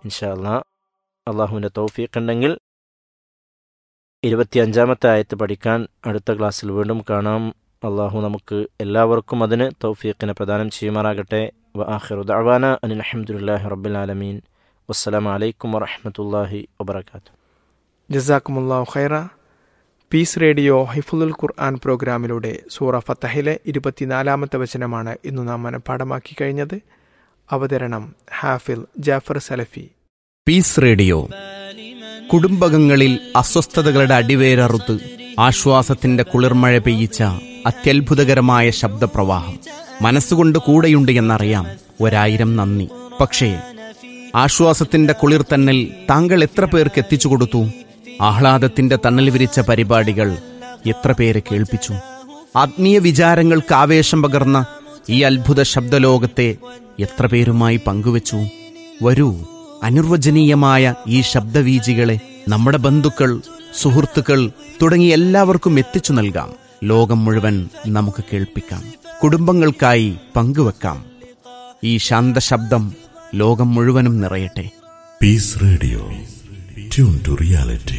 ഇൻഷാ അല്ലാ അള്ളാഹുവിൻ്റെ തൗഫീഖ് ഉണ്ടെങ്കിൽ ഇരുപത്തിയഞ്ചാമത്തെ ആയത്ത് പഠിക്കാൻ അടുത്ത ക്ലാസ്സിൽ വീണ്ടും കാണാം അള്ളാഹു നമുക്ക് എല്ലാവർക്കും അതിന് തൗഫീഖിനെ പ്രദാനം ചെയ്യുമാറാകട്ടെ വ ആഖിറു ദഅവാന അനിൽ അൽഹംദുലില്ലാഹി റബ്ബിൽ ആലമീൻ വസ്സലാമു അലൈക്കും വറഹ്മത്തുള്ളാഹി വബറകാതുഹു ജസാക്കുമുല്ലാഹു ഖൈറ പീസ് റേഡിയോ ഹിഫുൽ ഖുർആൻ പ്രോഗ്രാമിലൂടെ സൂറ ഫത്തഹിലെ ഇരുപത്തിനാലാമത്തെ വചനമാണ് ഇന്ന് നാം മനഃപ്പാടമാക്കി കഴിഞ്ഞത് അവതരണം ഹാഫിൽ ജാഫർ സലഫി പീസ് റേഡിയോ കുടുംബകങ്ങളിൽ അസ്വസ്ഥതകളുടെ അടിവേരറുത്ത് ആശ്വാസത്തിന്റെ കുളിർമഴ പെയ്യിച്ച അത്യത്ഭുതകരമായ ശബ്ദപ്രവാഹം മനസ്സുകൊണ്ട് കൂടെയുണ്ട് എന്നറിയാം ഒരായിരം നന്ദി പക്ഷേ ആശ്വാസത്തിന്റെ കുളിർ തന്നൽ താങ്കൾ എത്ര പേർക്ക് എത്തിച്ചു കൊടുത്തു ആഹ്ലാദത്തിന്റെ തണൽ വിരിച്ച പരിപാടികൾ എത്ര പേരെ കേൾപ്പിച്ചു ആത്മീയ വിചാരങ്ങൾക്ക് ആവേശം പകർന്ന ഈ അത്ഭുത ശബ്ദലോകത്തെ എത്ര പേരുമായി പങ്കുവച്ചു വരൂ അനിർവചനീയമായ ഈ ശബ്ദവീജികളെ നമ്മുടെ ബന്ധുക്കൾ സുഹൃത്തുക്കൾ തുടങ്ങി എല്ലാവർക്കും എത്തിച്ചു നൽകാം ലോകം മുഴുവൻ നമുക്ക് കേൾപ്പിക്കാം കുടുംബങ്ങൾക്കായി പങ്കുവെക്കാം ഈ ശാന്തശബ്ദം ലോകം മുഴുവനും നിറയട്ടെ Peace Radio. Tune to reality.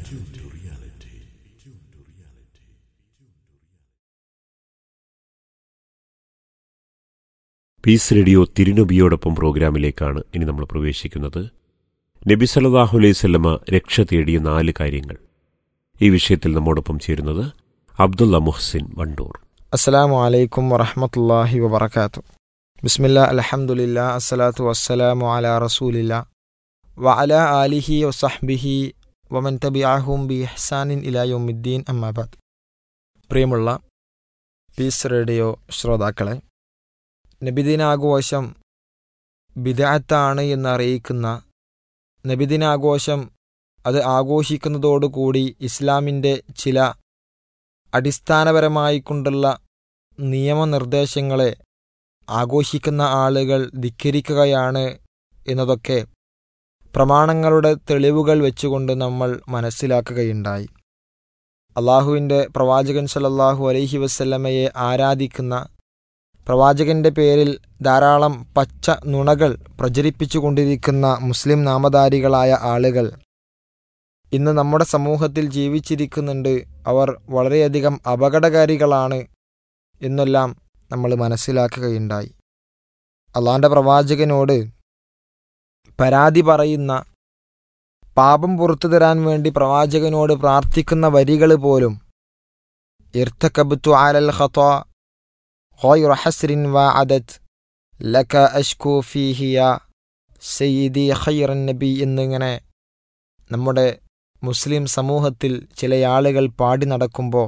Peace radio തിരുനബിയോടൊപ്പം പ്രോഗ്രാമിലേക്കാണ് ഇനി നമ്മൾ പ്രവേശിക്കുന്നത് നബി സല്ലല്ലാഹു അലൈഹി സ്വല്ലമ രക്ഷ തേടിയ നാല് കാര്യങ്ങൾ ഈ വിഷയത്തിൽ നമ്മോടൊപ്പം ചേരുന്നത് അബ്ദുള്ള മുഹ്സിൻ വണ്ടൂർ അസ്സലാമു അലൈക്കും വറഹമത്തല്ലാഹി വബർക്കാത്തു ബിസ്മില്ല അലഹമുല്ല അസ്സലാത്തു വസ്സലാമു അല റസൂലില്ല വ അല ആലിഹി വസഹ്ബിഹി വമൻ തബിഅഹും ബി ഇഹ്സാനിൻ ഇലായുദ്ദീൻ അമ്മാബാദ് പ്രിയമുള്ള പീസ് റേഡിയോ ശ്രോതാക്കളെ നബിദിനാഘോഷം ബിദഅത്താണ് എന്ന് അറിയിക്കുന്ന നബിദിനാഘോഷം അത് ആഘോഷിക്കുന്നതോടുകൂടി ഇസ്ലാമിൻ്റെ ചില അടിസ്ഥാനപരമായി കൊണ്ടുള്ള നിയമനിർദ്ദേശങ്ങളെ ആഘോഷിക്കുന്ന ആളുകൾ ധിക്കരിക്കുകയാണ് എന്നതൊക്കെ പ്രമാണങ്ങളുടെ തെളിവുകൾ വെച്ചുകൊണ്ട് നമ്മൾ മനസ്സിലാക്കുകയുണ്ടായി അള്ളാഹുവിൻ്റെ പ്രവാചകൻ സല്ലല്ലാഹു അലൈഹി വസല്ലമയെ ആരാധിക്കുന്ന പ്രവാചകന്റെ പേരിൽ ധാരാളം പച്ച നുണകൾ പ്രചരിപ്പിച്ചുകൊണ്ടിരിക്കുന്ന മുസ്ലിം നാമധാരികളായ ആളുകൾ ഇന്ന് നമ്മുടെ സമൂഹത്തിൽ ജീവിച്ചിരിക്കുന്നുണ്ട് അവർ വളരെയധികം അപകടകാരികളാണ് എന്നെല്ലാം നമ്മൾ മനസ്സിലാക്കുകയുണ്ടായി അള്ളാന്റെ പ്രവാചകനോട് പരാതി പറയുന്ന പാപം പുറത്തു തരാൻ വേണ്ടി പ്രവാചകനോട് പ്രാർത്ഥിക്കുന്ന വരികൾ പോലും ഇർത്തക്കബത്തു ആലൽ ഖത്താ غير حسر وعدت لك أشكو فيه يا സയ്യിദി ഖൈറൻ നബി എന്നിങ്ങനെ നമ്മുടെ മുസ്ലിം സമൂഹത്തിൽ ചില ആളുകൾ പാടി നടക്കുമ്പോൾ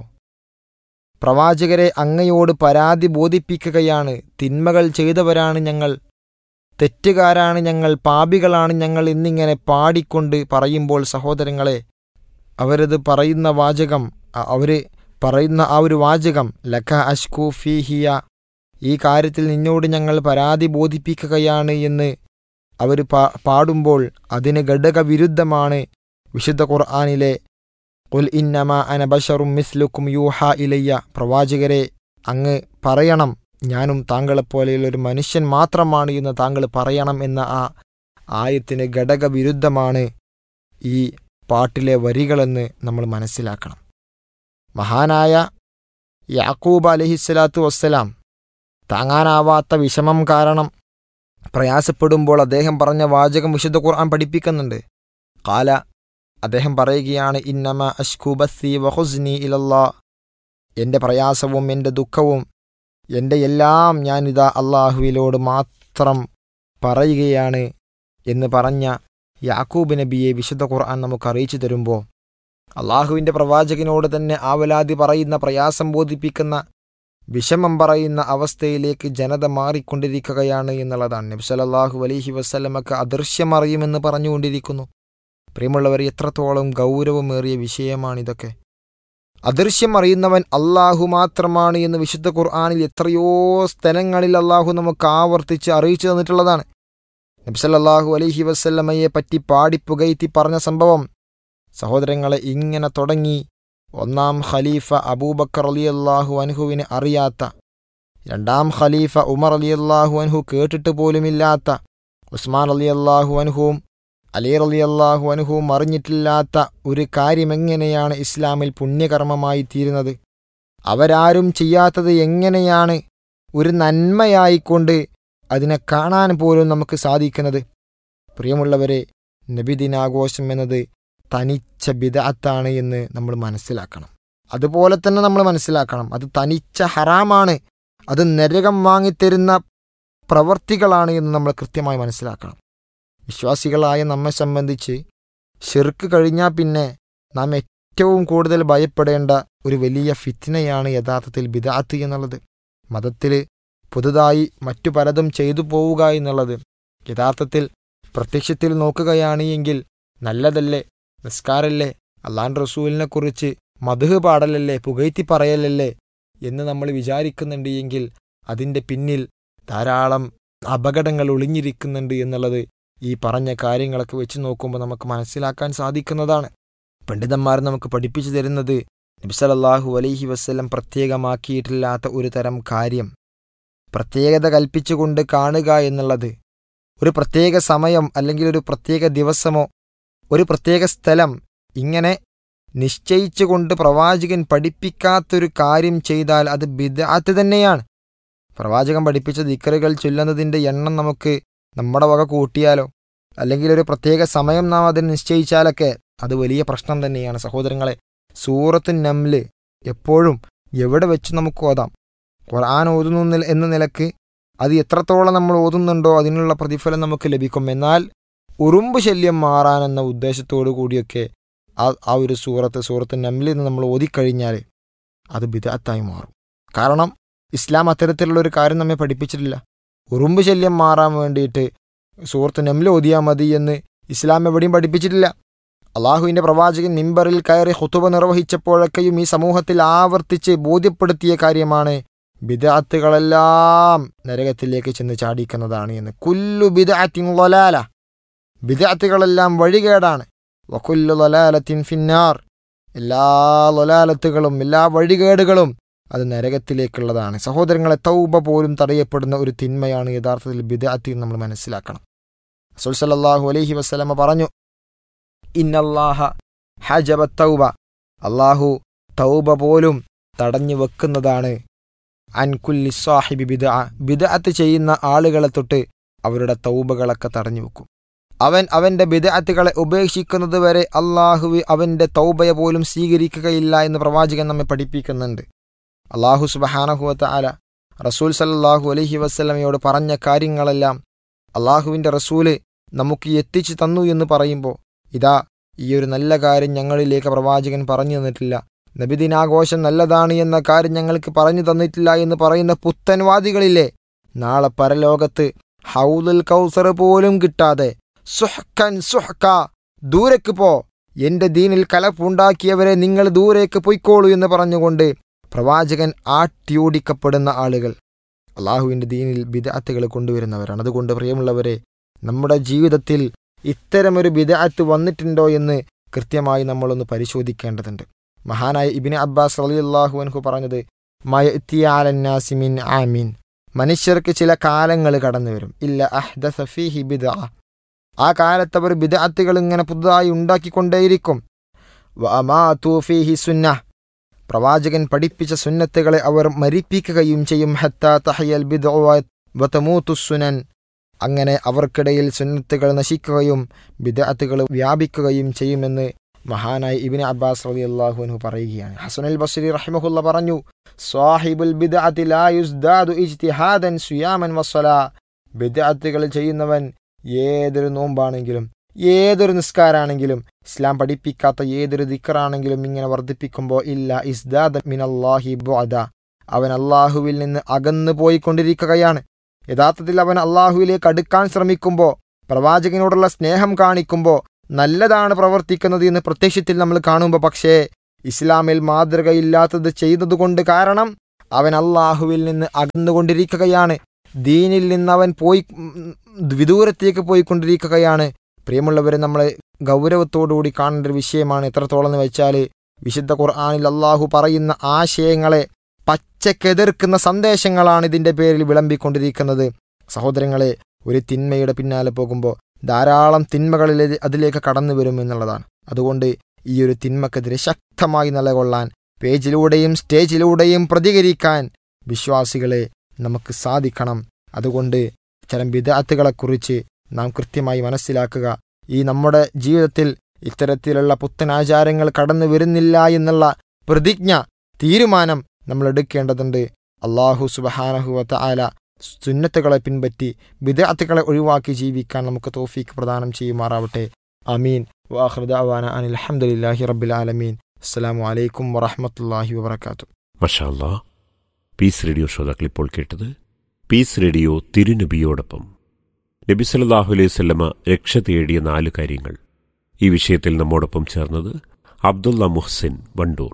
പ്രവാചകരെ അങ്ങയോട് പരാതി ബോധിപ്പിക്കുകയാണ് തിന്മകൾ ചെയ്തവരാണ് ഞങ്ങൾ തെറ്റുകാരാണ് ഞങ്ങൾ പാപികളാണ് ഞങ്ങൾ എന്നിങ്ങനെ പാടിക്കൊണ്ട് പറയുമ്പോൾ സഹോദരങ്ങളെ അവരത് പറയുന്ന വാചകം അ- അവര് പറയുന്ന ആ ഒരു വാചകം ലഖ അഷ്കു ഫീഹിയ ഈ കാര്യത്തിൽ നിന്നോട് ഞങ്ങൾ പരാതി ബോധിപ്പിക്കുകയാണ് എന്ന് അവർ പാടുമ്പോൾ അതിന് ഘടകവിരുദ്ധമാണ് വിശുദ്ധ ഖുർആാനിലെ ഉൽ ഇന്നമ അനബഷറും മിസ്ലുക്കും യൂഹ ഇലയ്യ പ്രവാചകരെ അങ്ങ് പറയണം ഞാനും താങ്കളെപ്പോലെയുള്ള ഒരു മനുഷ്യൻ മാത്രമാണ് എന്ന് താങ്കൾ പറയണം എന്ന ആ ആയത്തിന് ഘടകവിരുദ്ധമാണ് ഈ പാട്ടിലെ വരികളെന്ന് നമ്മൾ മനസ്സിലാക്കണം മഹാനായ യാക്കൂബ് അലഹിസ്സലാത്തു വസ്സലാം താങ്ങാനാവാത്ത വിഷമം കാരണം പ്രയാസപ്പെടുമ്പോൾ അദ്ദേഹം പറഞ്ഞ വാചകം വിശുദ്ധ ഖുർആൻ പഠിപ്പിക്കുന്നുണ്ട് കാല അദ്ദേഹം പറയുകയാണ് ഇന്നമ അഷ്കൂബസ്സി വഹുസ്നി ഇലല്ലാ എൻ്റെ പ്രയാസവും എൻ്റെ ദുഃഖവും എൻ്റെ എല്ലാം ഞാനിതാ അള്ളാഹുവിലോട് മാത്രം പറയുകയാണ് എന്ന് പറഞ്ഞ യാക്കൂബ് നബിയെ വിശുദ്ധ ഖുർആൻ നമുക്ക് അറിയിച്ചു തരുമ്പോൾ അള്ളാഹുവിൻ്റെ പ്രവാചകനോട് തന്നെ ആവലാതി പറയുന്ന പ്രയാസം ബോധിപ്പിക്കുന്ന വിഷമം പറയുന്ന അവസ്ഥയിലേക്ക് ജനത മാറിക്കൊണ്ടിരിക്കുകയാണ് എന്നുള്ളതാണ് നബി സല്ലല്ലാഹു അലൈഹി വസ്ലമക്ക് അദൃശ്യമറിയുമെന്ന് പറഞ്ഞുകൊണ്ടിരിക്കുന്നു പ്രിയമുള്ളവർ എത്രത്തോളം ഗൗരവമേറിയ വിഷയമാണിതൊക്കെ അദൃശ്യം അറിയുന്നവൻ അള്ളാഹു മാത്രമാണ് എന്ന് വിശുദ്ധ ഖുർആാനിൽ എത്രയോ സ്ഥലങ്ങളിൽ അള്ളാഹു നമുക്ക് ആവർത്തിച്ച് അറിയിച്ചു തന്നിട്ടുള്ളതാണ് നബ്സല്ലാഹു അലൈഹി വസ്ല്ലമയെ പറ്റി പാടിപ്പുകയറ്റി പറഞ്ഞ സംഭവം സഹോദരങ്ങളെ ഇങ്ങനെ തുടങ്ങി ഒന്നാം ഖലീഫ അബൂബക്കർ അലി അള്ളാഹു അൻഹുവിനെ അറിയാത്ത രണ്ടാം ഖലീഫ ഉമർ അലി അള്ളാഹു അൻഹു കേട്ടിട്ട് പോലുമില്ലാത്ത ഉസ്മാൻ അലി അള്ളാഹു അൻഹുവും അലി റലി അള്ളാഹു അനുഭവം അറിഞ്ഞിട്ടില്ലാത്ത ഒരു കാര്യം എങ്ങനെയാണ് ഇസ്ലാമിൽ പുണ്യകർമ്മമായി തീരുന്നത് അവരാരും ചെയ്യാത്തത് എങ്ങനെയാണ് ഒരു നന്മയായിക്കൊണ്ട് അതിനെ കാണാൻ പോലും നമുക്ക് സാധിക്കുന്നത് പ്രിയമുള്ളവരെ നബിദിനാഘോഷം എന്നത് തനിച്ച ബിദഅത്താണ് എന്ന് നമ്മൾ മനസ്സിലാക്കണം അതുപോലെ തന്നെ നമ്മൾ മനസ്സിലാക്കണം അത് തനിച്ച ഹറാമാണ് അത് നരകം വാങ്ങിത്തരുന്ന പ്രവർത്തികളാണ് എന്ന് നമ്മൾ കൃത്യമായി മനസ്സിലാക്കണം വിശ്വാസികളായ നമ്മെ സംബന്ധിച്ച് ഷിർക്ക് കഴിഞ്ഞാൽ പിന്നെ നാം ഏറ്റവും കൂടുതൽ ഭയപ്പെടേണ്ട ഒരു വലിയ ഫിത്നയാണ് യഥാർത്ഥത്തിൽ ബിദാത്ത് എന്നുള്ളത് മതത്തിൽ പുതുതായി മറ്റു പലതും ചെയ്തു പോവുക എന്നുള്ളത് യഥാർത്ഥത്തിൽ പ്രത്യക്ഷത്തിൽ നോക്കുകയാണ് എങ്കിൽ നല്ലതല്ലേ നിസ്കാരല്ലേ അള്ളാൻ റസൂലിനെ കുറിച്ച് മധുഹ് പാടലല്ലേ പുകഴ്ത്തി പറയലല്ലേ എന്ന് നമ്മൾ വിചാരിക്കുന്നുണ്ട് എങ്കിൽ അതിൻ്റെ പിന്നിൽ ധാരാളം അപകടങ്ങൾ ഒളിഞ്ഞിരിക്കുന്നുണ്ട് എന്നുള്ളത് ഈ പറഞ്ഞ കാര്യങ്ങളൊക്കെ വെച്ച് നോക്കുമ്പോൾ നമുക്ക് മനസ്സിലാക്കാൻ സാധിക്കുന്നതാണ് പണ്ഡിതന്മാർ നമുക്ക് പഠിപ്പിച്ചു തരുന്നത് നബ്സലല്ലാഹു അലൈഹി വസ്ലം പ്രത്യേകമാക്കിയിട്ടില്ലാത്ത ഒരു തരം കാര്യം പ്രത്യേകത കൽപ്പിച്ചുകൊണ്ട് കാണുക എന്നുള്ളത് ഒരു പ്രത്യേക സമയം അല്ലെങ്കിൽ ഒരു പ്രത്യേക ദിവസമോ ഒരു പ്രത്യേക സ്ഥലം ഇങ്ങനെ നിശ്ചയിച്ചുകൊണ്ട് പ്രവാചകൻ പഠിപ്പിക്കാത്തൊരു കാര്യം ചെയ്താൽ അത് ബിദാത്ത് തന്നെയാണ് പ്രവാചകൻ പഠിപ്പിച്ച ദിക്കറുകൾ ചൊല്ലുന്നതിൻ്റെ എണ്ണം നമുക്ക് നമ്മുടെ വക കൂട്ടിയാലോ അല്ലെങ്കിൽ ഒരു പ്രത്യേക സമയം നാം അതിന് നിശ്ചയിച്ചാലൊക്കെ അത് വലിയ പ്രശ്നം തന്നെയാണ് സഹോദരങ്ങളെ സൂറത്ത് നംല് എപ്പോഴും എവിടെ വെച്ച് നമുക്ക് ഓതാം ഖുർആൻ ഓതുന്നു എന്ന നിലക്ക് അത് എത്രത്തോളം നമ്മൾ ഓതുന്നുണ്ടോ അതിനുള്ള പ്രതിഫലം നമുക്ക് ലഭിക്കും എന്നാൽ ഉറുമ്പ് ശല്യം മാറാനെന്ന ഉദ്ദേശത്തോടു കൂടിയൊക്കെ ആ ആ ഒരു സൂറത്ത് സൂറത്ത് നംലിൽ നിന്ന് നമ്മൾ ഓതിക്കഴിഞ്ഞാൽ അത് ബിദാത്തായി മാറും കാരണം ഇസ്ലാം അത്തരത്തിലുള്ള ഒരു കാര്യം നമ്മെ പഠിപ്പിച്ചിട്ടില്ല ഉറുമ്പ് ശല്യം മാറാൻ വേണ്ടിയിട്ട് സൂറത്ത് നംല് ഓതിയാൽ മതി എന്ന് ഇസ്ലാം എവിടെയും പഠിപ്പിച്ചിട്ടില്ല അള്ളാഹുവിൻ്റെ പ്രവാചകൻ മിമ്പറിൽ കയറി ഹുത്തുബ നിർവഹിച്ചപ്പോഴൊക്കെയും ഈ സമൂഹത്തിൽ ആവർത്തിച്ച് ബോധ്യപ്പെടുത്തിയ കാര്യമാണ് ബിദാത്തുകളെല്ലാം നരകത്തിലേക്ക് ചെന്ന് ചാടിക്കുന്നതാണ് എന്ന് കുല്ലു ബിദാത്തിൻ ലൊലാല ബിദാത്തുകളെല്ലാം വഴികേടാണ് വക്കുല്ലു ലൊലാലത്തിൻ ഫിന്നാർ എല്ലാ ലൊലാലത്തുകളും എല്ലാ വഴികേടുകളും അത് നരകത്തിലേക്കുള്ളതാണ് സഹോദരങ്ങളെ തൗബ പോലും തടയപ്പെടുന്ന ഒരു തിന്മയാണ് യഥാർത്ഥത്തിൽ ബിദാത്തി എന്ന് നമ്മൾ മനസ്സിലാക്കണം റസൂൽ സല്ലല്ലാഹു അലൈഹി വസല്ലമ പറഞ്ഞു ഇന്നല്ലാഹ ഹജബ തൗബ അള്ളാഹു തൗബ പോലും തടഞ്ഞു വെക്കുന്നതാണ് അൻകുല്ലി സാഹിബി ബിദ ബിദഅത്ത് ചെയ്യുന്ന ആളുകളെ തൊട്ട് അവരുടെ തൗബകളൊക്കെ തടഞ്ഞു വെക്കും അവൻ അവന്റെ ബിദഅത്തുകളെ ഉപേക്ഷിക്കുന്നത് വരെ അള്ളാഹു അവന്റെ തൗബയെ പോലും സ്വീകരിക്കുകയില്ല എന്ന് പ്രവാചകൻ നമ്മെ പഠിപ്പിക്കുന്നുണ്ട് അള്ളാഹു സുബഹാനഹുവത്ത ആല റസൂൽ സല്ലാഹു അലഹി വസ്ലമയോട് പറഞ്ഞ കാര്യങ്ങളെല്ലാം അള്ളാഹുവിൻ്റെ റസൂല് നമുക്ക് എത്തിച്ചു തന്നു എന്ന് പറയുമ്പോൾ ഇതാ ഈ ഒരു നല്ല കാര്യം ഞങ്ങളിലേക്ക് പ്രവാചകൻ പറഞ്ഞു തന്നിട്ടില്ല നബിദിനാഘോഷം നല്ലതാണ് എന്ന കാര്യം ഞങ്ങൾക്ക് പറഞ്ഞു തന്നിട്ടില്ല എന്ന് പറയുന്ന പുത്തൻവാദികളില്ലേ നാളെ പരലോകത്ത് ഹൗലുൽ കൗസർ പോലും കിട്ടാതെ സുഹ്കൻ സുഹ്ക ദൂരേക്ക് പോ എന്റെ ദീനിൽ കലപ്പുണ്ടാക്കിയവരെ നിങ്ങൾ ദൂരേക്ക് പൊയ്ക്കോളൂ എന്ന് പറഞ്ഞുകൊണ്ട് പ്രവാചകൻ ആട്ടിയോടിക്കപ്പെടുന്ന ആളുകൾ അള്ളാഹുവിൻ്റെ ദീനിൽ ബിദാത്തുകൾ കൊണ്ടുവരുന്നവരാണ് അതുകൊണ്ട് പ്രിയമുള്ളവരെ നമ്മുടെ ജീവിതത്തിൽ ഇത്തരമൊരു ബിദാത്ത് വന്നിട്ടുണ്ടോ എന്ന് കൃത്യമായി നമ്മളൊന്ന് പരിശോധിക്കേണ്ടതുണ്ട് മഹാനായ ഇബിന് അബ്ബാസ് അലിയല്ലാഹു അൻഹു പറഞ്ഞത് മയത്തിയാലന്നാസിമിൻ ആമീൻ മനുഷ്യർക്ക് ചില കാലങ്ങൾ കടന്നു വരും ഇല്ല അഹ്ദ ഫീഹി ബിദ ആ കാലത്ത് അവർ ബിദാത്തുകൾ ഇങ്ങനെ പുതുതായി ഉണ്ടാക്കിക്കൊണ്ടേയിരിക്കും ഫീഹി സുന്ന പ്രവാചകൻ പഠിപ്പിച്ച സുന്നത്തുകളെ അവർ മരിപ്പിക്കുകയും ചെയ്യും ഹത്ത തഹയൽ ബിദ്സുനൻ അങ്ങനെ അവർക്കിടയിൽ സുന്നത്തുകൾ നശിക്കുകയും ബിദഅത്തുകൾ വ്യാപിക്കുകയും ചെയ്യുമെന്ന് മഹാനായ ഇബിന് അബ്ബാസ് റലി അള്ളാഹുനു പറയുകയാണ് ഹസനുൽ ബസ്രി റഹിമഹുല്ല പറഞ്ഞു സാഹിബുൽ ബിദഅത്തി ലാ യുസ്ദാദു ഇജ്തിഹാദൻ സുയാമൻ വസ്സലാ ബിദഅത്തുകൾ ചെയ്യുന്നവൻ ഏതൊരു നോമ്പാണെങ്കിലും ഏതൊരു നിസ്കാരാണെങ്കിലും ഇസ്ലാം പഠിപ്പിക്കാത്ത ഏതൊരു ദിക്കറാണെങ്കിലും ഇങ്ങനെ വർദ്ധിപ്പിക്കുമ്പോൾ ഇല്ല ഇസ്ദാദ മിനല്ലാഹി ബുഅദ അവൻ അള്ളാഹുവിൽ നിന്ന് അകന്നു പോയിക്കൊണ്ടിരിക്കുകയാണ് യഥാർത്ഥത്തിൽ അവൻ അള്ളാഹുവിലേക്ക് അടുക്കാൻ ശ്രമിക്കുമ്പോൾ പ്രവാചകനോടുള്ള സ്നേഹം കാണിക്കുമ്പോൾ നല്ലതാണ് പ്രവർത്തിക്കുന്നത് എന്ന് പ്രത്യക്ഷത്തിൽ നമ്മൾ കാണുമ്പോൾ പക്ഷേ ഇസ്ലാമിൽ മാതൃകയില്ലാത്തത് ചെയ്തതുകൊണ്ട് കാരണം അവൻ അള്ളാഹുവിൽ നിന്ന് അകന്നുകൊണ്ടിരിക്കുകയാണ് ദീനിൽ നിന്ന് അവൻ പോയി വിദൂരത്തേക്ക് പോയിക്കൊണ്ടിരിക്കുകയാണ് പ്രിയമുള്ളവരെ നമ്മൾ ഗൗരവത്തോടുകൂടി കാണേണ്ട ഒരു വിഷയമാണ് എത്രത്തോളം എന്ന് വെച്ചാൽ വിശുദ്ധ ഖുർആാനിൽ അള്ളാഹു പറയുന്ന ആശയങ്ങളെ പച്ചക്കെതിർക്കുന്ന സന്ദേശങ്ങളാണ് ഇതിൻ്റെ പേരിൽ വിളമ്പിക്കൊണ്ടിരിക്കുന്നത് സഹോദരങ്ങളെ ഒരു തിന്മയുടെ പിന്നാലെ പോകുമ്പോൾ ധാരാളം തിന്മകളിൽ അതിലേക്ക് കടന്നു വരും എന്നുള്ളതാണ് അതുകൊണ്ട് ഈ ഒരു തിന്മക്കെതിരെ ശക്തമായി നിലകൊള്ളാൻ പേജിലൂടെയും സ്റ്റേജിലൂടെയും പ്രതികരിക്കാൻ വിശ്വാസികളെ നമുക്ക് സാധിക്കണം അതുകൊണ്ട് ഇത്തരം വിദാത്തുകളെക്കുറിച്ച് നാം കൃത്യമായി മനസ്സിലാക്കുക ഈ നമ്മുടെ ജീവിതത്തിൽ ഇത്തരത്തിലുള്ള പുത്തനാചാരങ്ങൾ കടന്നു വരുന്നില്ല എന്നുള്ള പ്രതിജ്ഞ തീരുമാനം നമ്മൾ എടുക്കേണ്ടതുണ്ട് അള്ളാഹു സുബഹാനഹുവത്ത ആല സുന്നത്തുകളെ പിൻപറ്റി വിദാത്തുകളെ ഒഴിവാക്കി ജീവിക്കാൻ നമുക്ക് തോഫീക്ക് പ്രദാനം ചെയ്യുമാറാവട്ടെ അമീൻ വാഹൃദാവാന അനിൽ അഹമ്മദില്ലാഹി റബ്ബിൽ ആലമീൻ അസ്സലാമു അലൈക്കും വറഹമത്തല്ലാഹി വബർക്കാത്തു മഷാല്ലാ പീസ് റേഡിയോ ശ്രോതാക്കൾ ഇപ്പോൾ കേട്ടത് പീസ് റേഡിയോ തിരുനബിയോടൊപ്പം നബി സല്ലല്ലാഹു അലൈഹി വസല്ലമ രക്ഷ തേടിയ നാല് കാര്യങ്ങൾ ഈ വിഷയത്തിൽ നമ്മോടൊപ്പം ചേർന്നത് അബ്ദുള്ള മുഹ്സിൻ വണ്ടൂർ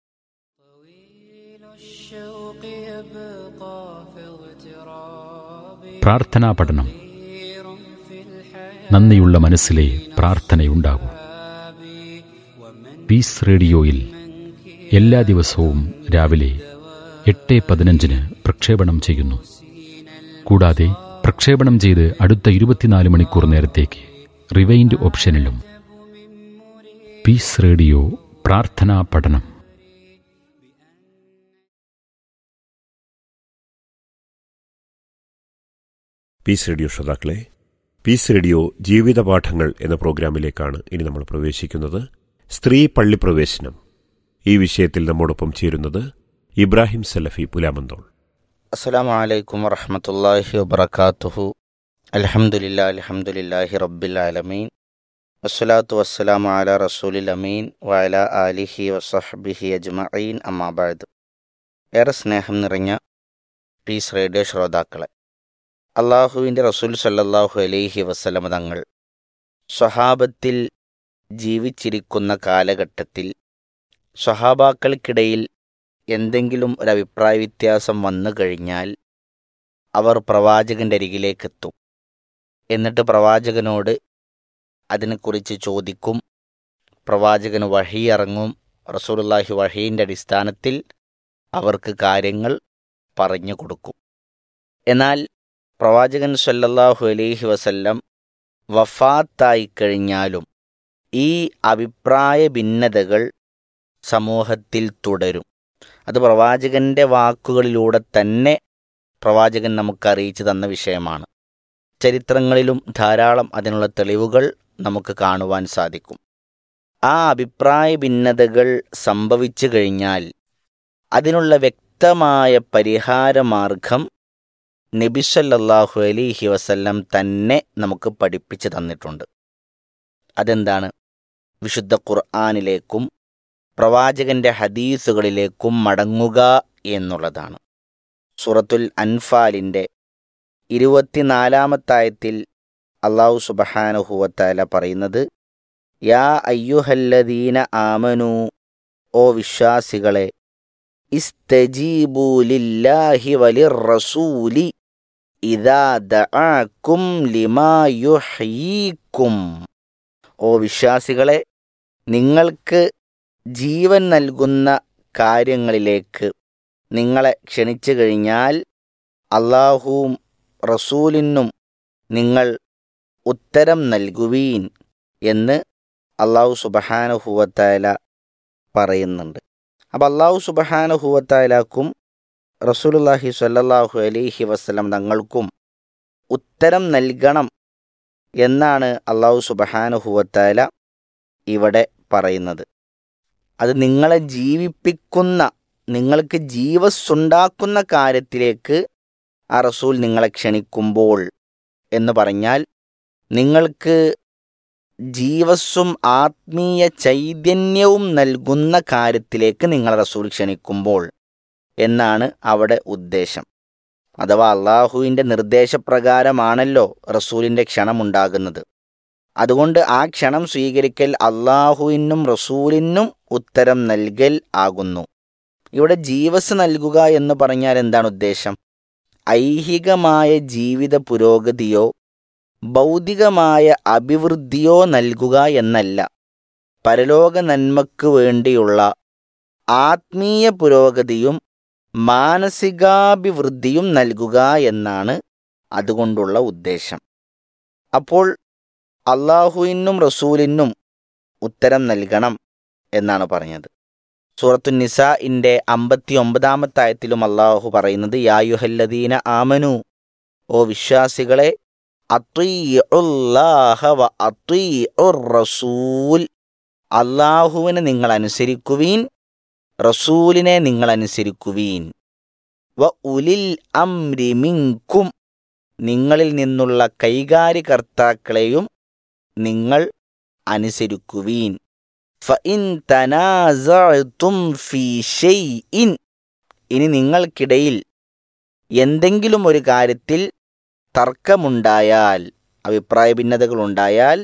പ്രാർത്ഥനാ പഠനം നന്ദിയുള്ള മനസ്സിലെ പ്രാർത്ഥനയുണ്ടാകൂ പീസ് റേഡിയോയിൽ എല്ലാ ദിവസവും രാവിലെ എട്ട് പതിനഞ്ചിന് പ്രക്ഷേപണം ചെയ്യുന്നു കൂടാതെ പ്രക്ഷേപണം ചെയ്ത് അടുത്ത ഇരുപത്തിനാല് മണിക്കൂർ നേരത്തേക്ക് റിവൈൻഡ് ഓപ്ഷനിലും പീസ് റേഡിയോ പ്രാർത്ഥനാ പഠനം പീസ് റേഡിയോ ശ്രോതാക്കളെ പീസ് റേഡിയോ ജീവിതപാഠങ്ങൾ എന്ന പ്രോഗ്രാമിലേക്കാണ് ഇനി നമ്മൾ പ്രവേശിക്കുന്നത് സ്ത്രീ പള്ളി പ്രവേശനം ഈ വിഷയത്തിൽ നമ്മോടൊപ്പം ചേരുന്നത് ഇബ്രാഹിം സലഫി പുലാമന്തോൾ അസ്സലാമു അലൈക്കും വറഹമത്തല്ലാഹി വബർക്കാത്തുഹു അൽഹംദുലില്ലാ അൽഹംദുലില്ലാഹി റബ്ബിൽ ആലമീൻ വസ്സലാത്തു വസ്സലാമു അല റസൂലിൽ അമീൻ വഅല ആലിഹി വസഹ്ബിഹി അജ്മഈൻ അമ്മാബാദ് ഏറെ സ്നേഹം നിറഞ്ഞ പീസ് റേഡിയോ ശ്രോതാക്കളെ അള്ളാഹുവിൻ്റെ റസൂൽ സല്ലല്ലാഹു അലൈഹി വസല്ലമ തങ്ങൾ സ്വഹാബത്തിൽ ജീവിച്ചിരിക്കുന്ന കാലഘട്ടത്തിൽ സ്വഹാബാക്കൾക്കിടയിൽ എന്തെങ്കിലും ഒരു അഭിപ്രായ വ്യത്യാസം വന്നു കഴിഞ്ഞാൽ അവർ പ്രവാചകന്റെ അരികിലേക്കെത്തും എന്നിട്ട് പ്രവാചകനോട് അതിനെക്കുറിച്ച് ചോദിക്കും പ്രവാചകന് വഴി ഇറങ്ങും റസൂലുള്ളാഹി വഹീൻ്റെ അടിസ്ഥാനത്തിൽ അവർക്ക് കാര്യങ്ങൾ പറഞ്ഞു കൊടുക്കും എന്നാൽ പ്രവാചകൻ സല്ലല്ലാഹു അലൈഹി വസല്ലം വഫാത്തായി കഴിഞ്ഞാലും ഈ അഭിപ്രായ ഭിന്നതകൾ സമൂഹത്തിൽ തുടരും അത് പ്രവാചകന്റെ വാക്കുകളിലൂടെ തന്നെ പ്രവാചകൻ നമുക്ക് അറിയിച്ചു തന്ന വിഷയമാണ് ചരിത്രങ്ങളിലും ധാരാളം അതിനുള്ള തെളിവുകൾ നമുക്ക് കാണുവാൻ സാധിക്കും ആ അഭിപ്രായ ഭിന്നതകൾ സംഭവിച്ചു കഴിഞ്ഞാൽ അതിനുള്ള വ്യക്തമായ പരിഹാരമാർഗം നബിസല്ലാഹു അലിഹി വസല്ലം തന്നെ നമുക്ക് പഠിപ്പിച്ചു തന്നിട്ടുണ്ട് അതെന്താണ് വിശുദ്ധ ഖുർആാനിലേക്കും പ്രവാചകന്റെ ഹദീസുകളിലേക്കും മടങ്ങുക എന്നുള്ളതാണ് സൂറത്തുൽ അൻഫാലിൻ്റെ ഇരുപത്തിനാലാമത്തായത്തിൽ അള്ളാഹു സുബഹാനുഹുവത്താല പറയുന്നത് യാ അയ്യുഹല്ലദീന ആമനു ഓ വിശ്വാസികളെ ഇസ്തജീബൂലില്ലാഹി വലിർ റസൂലി ഇദാ ദഅാക്കും ലിമാ യുഹ്യീക്കും ഓ വിശ്വാസികളെ നിങ്ങൾക്ക് ജീവൻ നൽകുന്ന കാര്യങ്ങളിലേക്ക് നിങ്ങളെ ക്ഷണിച്ചു കഴിഞ്ഞാൽ അള്ളാഹുവും റസൂലിനും നിങ്ങൾ ഉത്തരം നൽകുവീൻ എന്ന് അള്ളാഹു സുബഹാനുഹുവത്തായ പറയുന്നുണ്ട് അപ്പം അള്ളാഹു സുബഹാനുഹുവത്തായാലാക്കും റസൂലുല്ലാഹി സ്വല്ലല്ലാഹു അലൈഹി വസ്ലം തങ്ങൾക്കും ഉത്തരം നൽകണം എന്നാണ് അള്ളാഹു സുബഹാനുഹുവത്തായ ഇവിടെ പറയുന്നത് അത് നിങ്ങളെ ജീവിപ്പിക്കുന്ന നിങ്ങൾക്ക് ജീവസ്സുണ്ടാക്കുന്ന കാര്യത്തിലേക്ക് ആ റസൂൽ നിങ്ങളെ ക്ഷണിക്കുമ്പോൾ എന്ന് പറഞ്ഞാൽ നിങ്ങൾക്ക് ജീവസ്സും ആത്മീയ ചൈതന്യവും നൽകുന്ന കാര്യത്തിലേക്ക് നിങ്ങൾ റസൂൽ ക്ഷണിക്കുമ്പോൾ എന്നാണ് അവിടെ ഉദ്ദേശം അഥവാ അള്ളാഹുവിൻ്റെ നിർദ്ദേശപ്രകാരമാണല്ലോ റസൂലിൻ്റെ ക്ഷണമുണ്ടാകുന്നത് അതുകൊണ്ട് ആ ക്ഷണം സ്വീകരിക്കൽ അള്ളാഹുവിനും റസൂലിനും ഉത്തരം നൽകൽ ആകുന്നു ഇവിടെ ജീവസ് നൽകുക എന്ന് പറഞ്ഞാൽ എന്താണ് ഉദ്ദേശം ഐഹികമായ ജീവിത പുരോഗതിയോ ഭൗതികമായ അഭിവൃദ്ധിയോ നൽകുക എന്നല്ല പരലോക നന്മക്ക് വേണ്ടിയുള്ള ആത്മീയ പുരോഗതിയും മാനസികാഭിവൃദ്ധിയും നൽകുക എന്നാണ് അതുകൊണ്ടുള്ള ഉദ്ദേശം അപ്പോൾ അള്ളാഹുവിനും റസൂലിനും ഉത്തരം നൽകണം എന്നാണ് പറഞ്ഞത് സൂറത്തു നിസാഇന്റെ അമ്പത്തി ഒമ്പതാമത്തെ ആയത്തിലും അള്ളാഹു പറയുന്നത് യായുഹല്ലദീന ആമനു ഓ വിശ്വാസികളെ അത്വീഉല്ലാഹ വ അത്വീഉർ റസൂൽ അള്ളാഹുവിനെ നിങ്ങൾ അനുസരിക്കുവീൻ റസൂലിനെ നിങ്ങൾ അനുസരിക്കുവീൻ വ ഉലിൽ അംരി മിൻകും നിങ്ങളിൽ നിന്നുള്ള കൈകാര്യകർത്താക്കളെയും നിങ്ങൾ അനുസരിക്കുവീൻ ഫഇൻ തനാസഅതും ഫീ ഷൈഇൻ ഇനി നിങ്ങൾക്കിടയിൽ എന്തെങ്കിലും ഒരു കാര്യത്തിൽ തർക്കമുണ്ടായാൽ അഭിപ്രായ ഭിന്നതകളുണ്ടായാൽ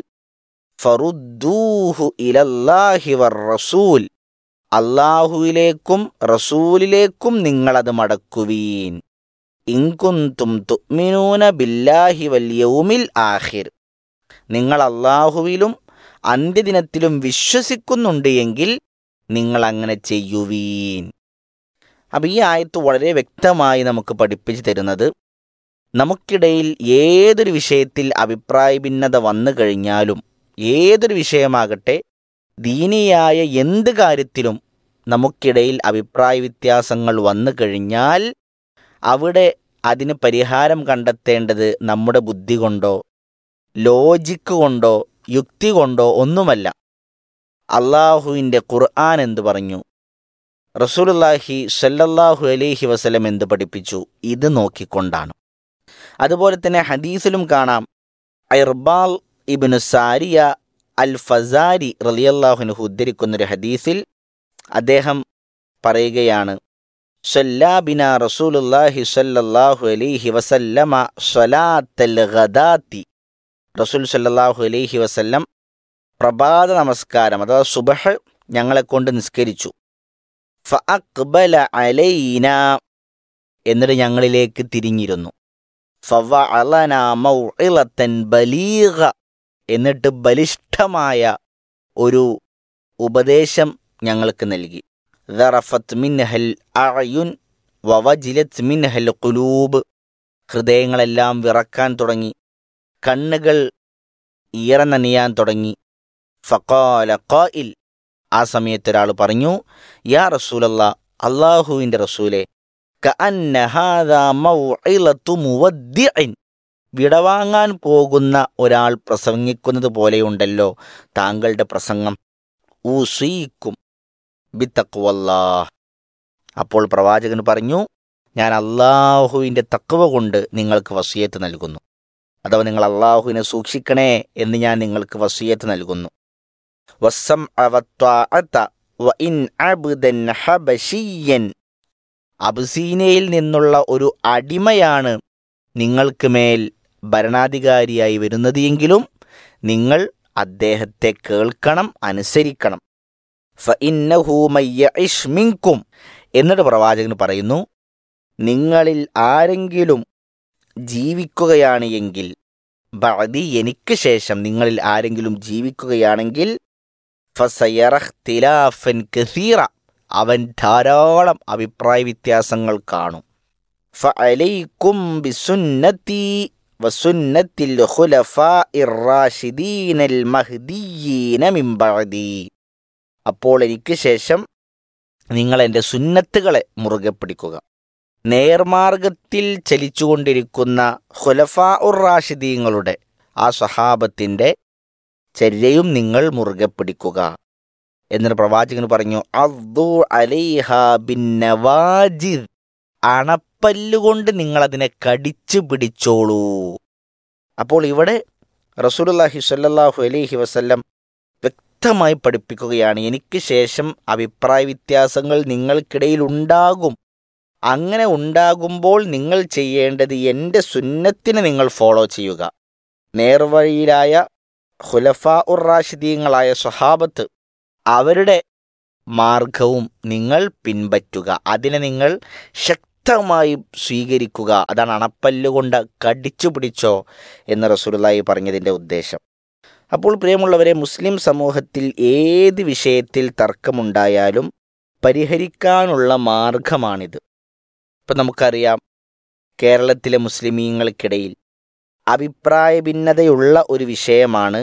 ഫറുദ്ദൂഹു ഇലല്ലാഹി വർ റസൂൽ അള്ളാഹുവിലേക്കും റസൂലിലേക്കും നിങ്ങളത് മടക്കുവീൻ ഇൻകുന്തും തുഅ്മിനൂന ബില്ലാഹി വൽ യൗമിൽ ആഖിർ നിങ്ങൾ അള്ളാഹുവിലും അന്ത്യദിനത്തിലും വിശ്വസിക്കുന്നുണ്ട് എങ്കിൽ നിങ്ങൾ അങ്ങനെ ചെയ്യുവീൻ അപ്പം ഈ ആയത്ത് വളരെ വ്യക്തമായി നമുക്ക് പഠിപ്പിച്ചു തരുന്നത് നമുക്കിടയിൽ ഏതൊരു വിഷയത്തിൽ അഭിപ്രായ ഭിന്നത വന്നു കഴിഞ്ഞാലും ഏതൊരു വിഷയമാകട്ടെ ദീനിയായ എന്ത് കാര്യത്തിലും നമുക്കിടയിൽ അഭിപ്രായ വ്യത്യാസങ്ങൾ വന്നു കഴിഞ്ഞാൽ അവിടെ അതിന് പരിഹാരം കണ്ടെത്തേണ്ടത് നമ്മുടെ ബുദ്ധി കൊണ്ടോ ലോജിക്ക് കൊണ്ടോ യുക്തി കൊണ്ടോ ഒന്നുമല്ല അള്ളാഹുവിൻ്റെ ഖുർആൻ എന്ത് പറഞ്ഞു റസൂലുല്ലാഹി സല്ലല്ലാഹു അലൈഹി വസല്ലം എന്ത് പഠിപ്പിച്ചു ഇത് നോക്കിക്കൊണ്ടാണ് അതുപോലെ തന്നെ ഹദീസിലും കാണാം ഇർബാൽ ഇബ്നു സാരിയ അൽ ഫസാരി റളിയല്ലാഹുനു ഉദ്ധരിക്കുന്നൊരു ഹദീസിൽ അദ്ദേഹം പറയുകയാണ് സല്ലാബിന റസൂലുല്ലാഹി സല്ലല്ലാഹു അലൈഹി വസല്ലമ സ്വലാത്തൽ ഗദാത്തി റസൂൽ സല്ലല്ലാഹു അലൈഹി വസല്ലം പ്രഭാത നമസ്കാരം അഥവാ സുബഹ് ഞങ്ങളെ കൊണ്ട് നിസ്കരിച്ചു ഫഅഖ്ബല അലൈന എന്നിട്ട് ഞങ്ങളിലേക്ക് തിരിഞ്ഞിരുന്നു ഫവഅലന മൗഇലത്തൻ ബലീഗ എന്നിട്ട് ബലിഷ്ഠമായ ഒരു ഉപദേശം ഞങ്ങൾക്ക് നൽകി ദറഫത്ത് മിൻഹൽ അഅയുൻ വവജിലത്ത് മിൻഹൽ ഖുലൂബ് ഹൃദയങ്ങളെല്ലാം വിറക്കാൻ തുടങ്ങി കണ്ണുകൾ ഈറനണിയാൻ തുടങ്ങി ഫക്കാല ഖായിൽ ആ സമയത്ത് ഒരാൾ പറഞ്ഞു യാ റസൂലല്ല അള്ളാഹുവിൻ്റെ റസൂലെ കഅന്ന ഹാദാ മൗഇലത്തു മുവദ്ദിഇൻ വിടവാങ്ങാൻ പോകുന്ന ഒരാൾ പ്രസംഗിക്കുന്നത് പോലെയുണ്ടല്ലോ താങ്കളുടെ പ്രസംഗം ഊസീക്കും ബിത്തക്കുവല്ലാഹ് അപ്പോൾ പ്രവാചകൻ പറഞ്ഞു ഞാൻ അള്ളാഹുവിൻ്റെ തക്കവ കൊണ്ട് നിങ്ങൾക്ക് വസിയത്ത് നൽകുന്നു അഥവാ നിങ്ങൾ അള്ളാഹുവിനെ സൂക്ഷിക്കണേ എന്ന് ഞാൻ നിങ്ങൾക്ക് വസിയത്ത് നൽകുന്നു വസ്സം ഹബശിയൻ അബുസീനയിൽ നിന്നുള്ള ഒരു അടിമയാണ് നിങ്ങൾക്ക് മേൽ ഭരണാധികാരിയായി വരുന്നത് എങ്കിലും നിങ്ങൾ അദ്ദേഹത്തെ കേൾക്കണം അനുസരിക്കണം ഫഇന്നഹൂമയ്യഷ്മിങ്കും എന്നിട്ട് പ്രവാചകൻ പറയുന്നു നിങ്ങളിൽ ആരെങ്കിലും ജീവിക്കുകയാണ് എങ്കിൽ ബഅദി എനിക്ക് ശേഷം നിങ്ങളിൽ ആരെങ്കിലും ജീവിക്കുകയാണെങ്കിൽ ഫസയറഖ്തിലാഫൻ കസീറ അവൻ ധാരാളം അഭിപ്രായ വ്യത്യാസങ്ങൾ കാണും ഫഅലൈക്കും ബിസുന്നത്തി വസുന്നത്തിൽ ഖുലഫാഇർ റാഷിദീനൽ മഹ്ദിയീന മിൻ ബഅദി അപ്പോൾ എനിക്ക് ശേഷം നിങ്ങൾ എൻ്റെ സുന്നത്തുകളെ മുറുകെ പിടിക്കുക നേർമാർഗത്തിൽ ചലിച്ചുകൊണ്ടിരിക്കുന്ന ഖുലഫാ ഉർ റാഷിദീങ്ങളുടെ ആ സ്വഹാബത്തിൻ്റെ ചര്യയും നിങ്ങൾ മുറുകെ പിടിക്കുക എന്നിട്ട് പ്രവാചകൻ പറഞ്ഞു അദ്ദു അലൈഹ ബിന്നവാജിദ് അണപ്പല്ലുകൊണ്ട് നിങ്ങളതിനെ കടിച്ചു പിടിച്ചോളൂ അപ്പോൾ ഇവിടെ റസൂലുള്ളാഹി സ്വല്ലല്ലാഹു അലൈഹി വസല്ലം വ്യക്തമായി പഠിപ്പിക്കുകയാണ് എനിക്ക് ശേഷം അഭിപ്രായ വ്യത്യാസങ്ങൾ നിങ്ങൾക്കിടയിൽ ഉണ്ടാകും അങ്ങനെ ഉണ്ടാകുമ്പോൾ നിങ്ങൾ ചെയ്യേണ്ടത് എൻ്റെ സുന്നത്തിന് നിങ്ങൾ ഫോളോ ചെയ്യുക നേർവഴിയിലായ ഖുലഫാ ഉർ റാഷിദീങ്ങളായ സ്വഹാബത്ത് അവരുടെ മാർഗവും നിങ്ങൾ പിൻപറ്റുക അതിനെ നിങ്ങൾ ശക്തമായി സ്വീകരിക്കുക അതാണ് അണപ്പല്ലുകൊണ്ട് കടിച്ചു പിടിച്ചോ എന്ന് റസൂലുള്ളാഹി പറഞ്ഞതിൻ്റെ ഉദ്ദേശം അപ്പോൾ പ്രിയമുള്ളവരെ മുസ്ലിം സമൂഹത്തിൽ ഏത് വിഷയത്തിൽ തർക്കമുണ്ടായാലും പരിഹരിക്കാനുള്ള മാർഗമാണിത് ഇപ്പം നമുക്കറിയാം കേരളത്തിലെ മുസ്ലിമീങ്ങൾക്കിടയിൽ അഭിപ്രായ ഭിന്നതയുള്ള ഒരു വിഷയമാണ്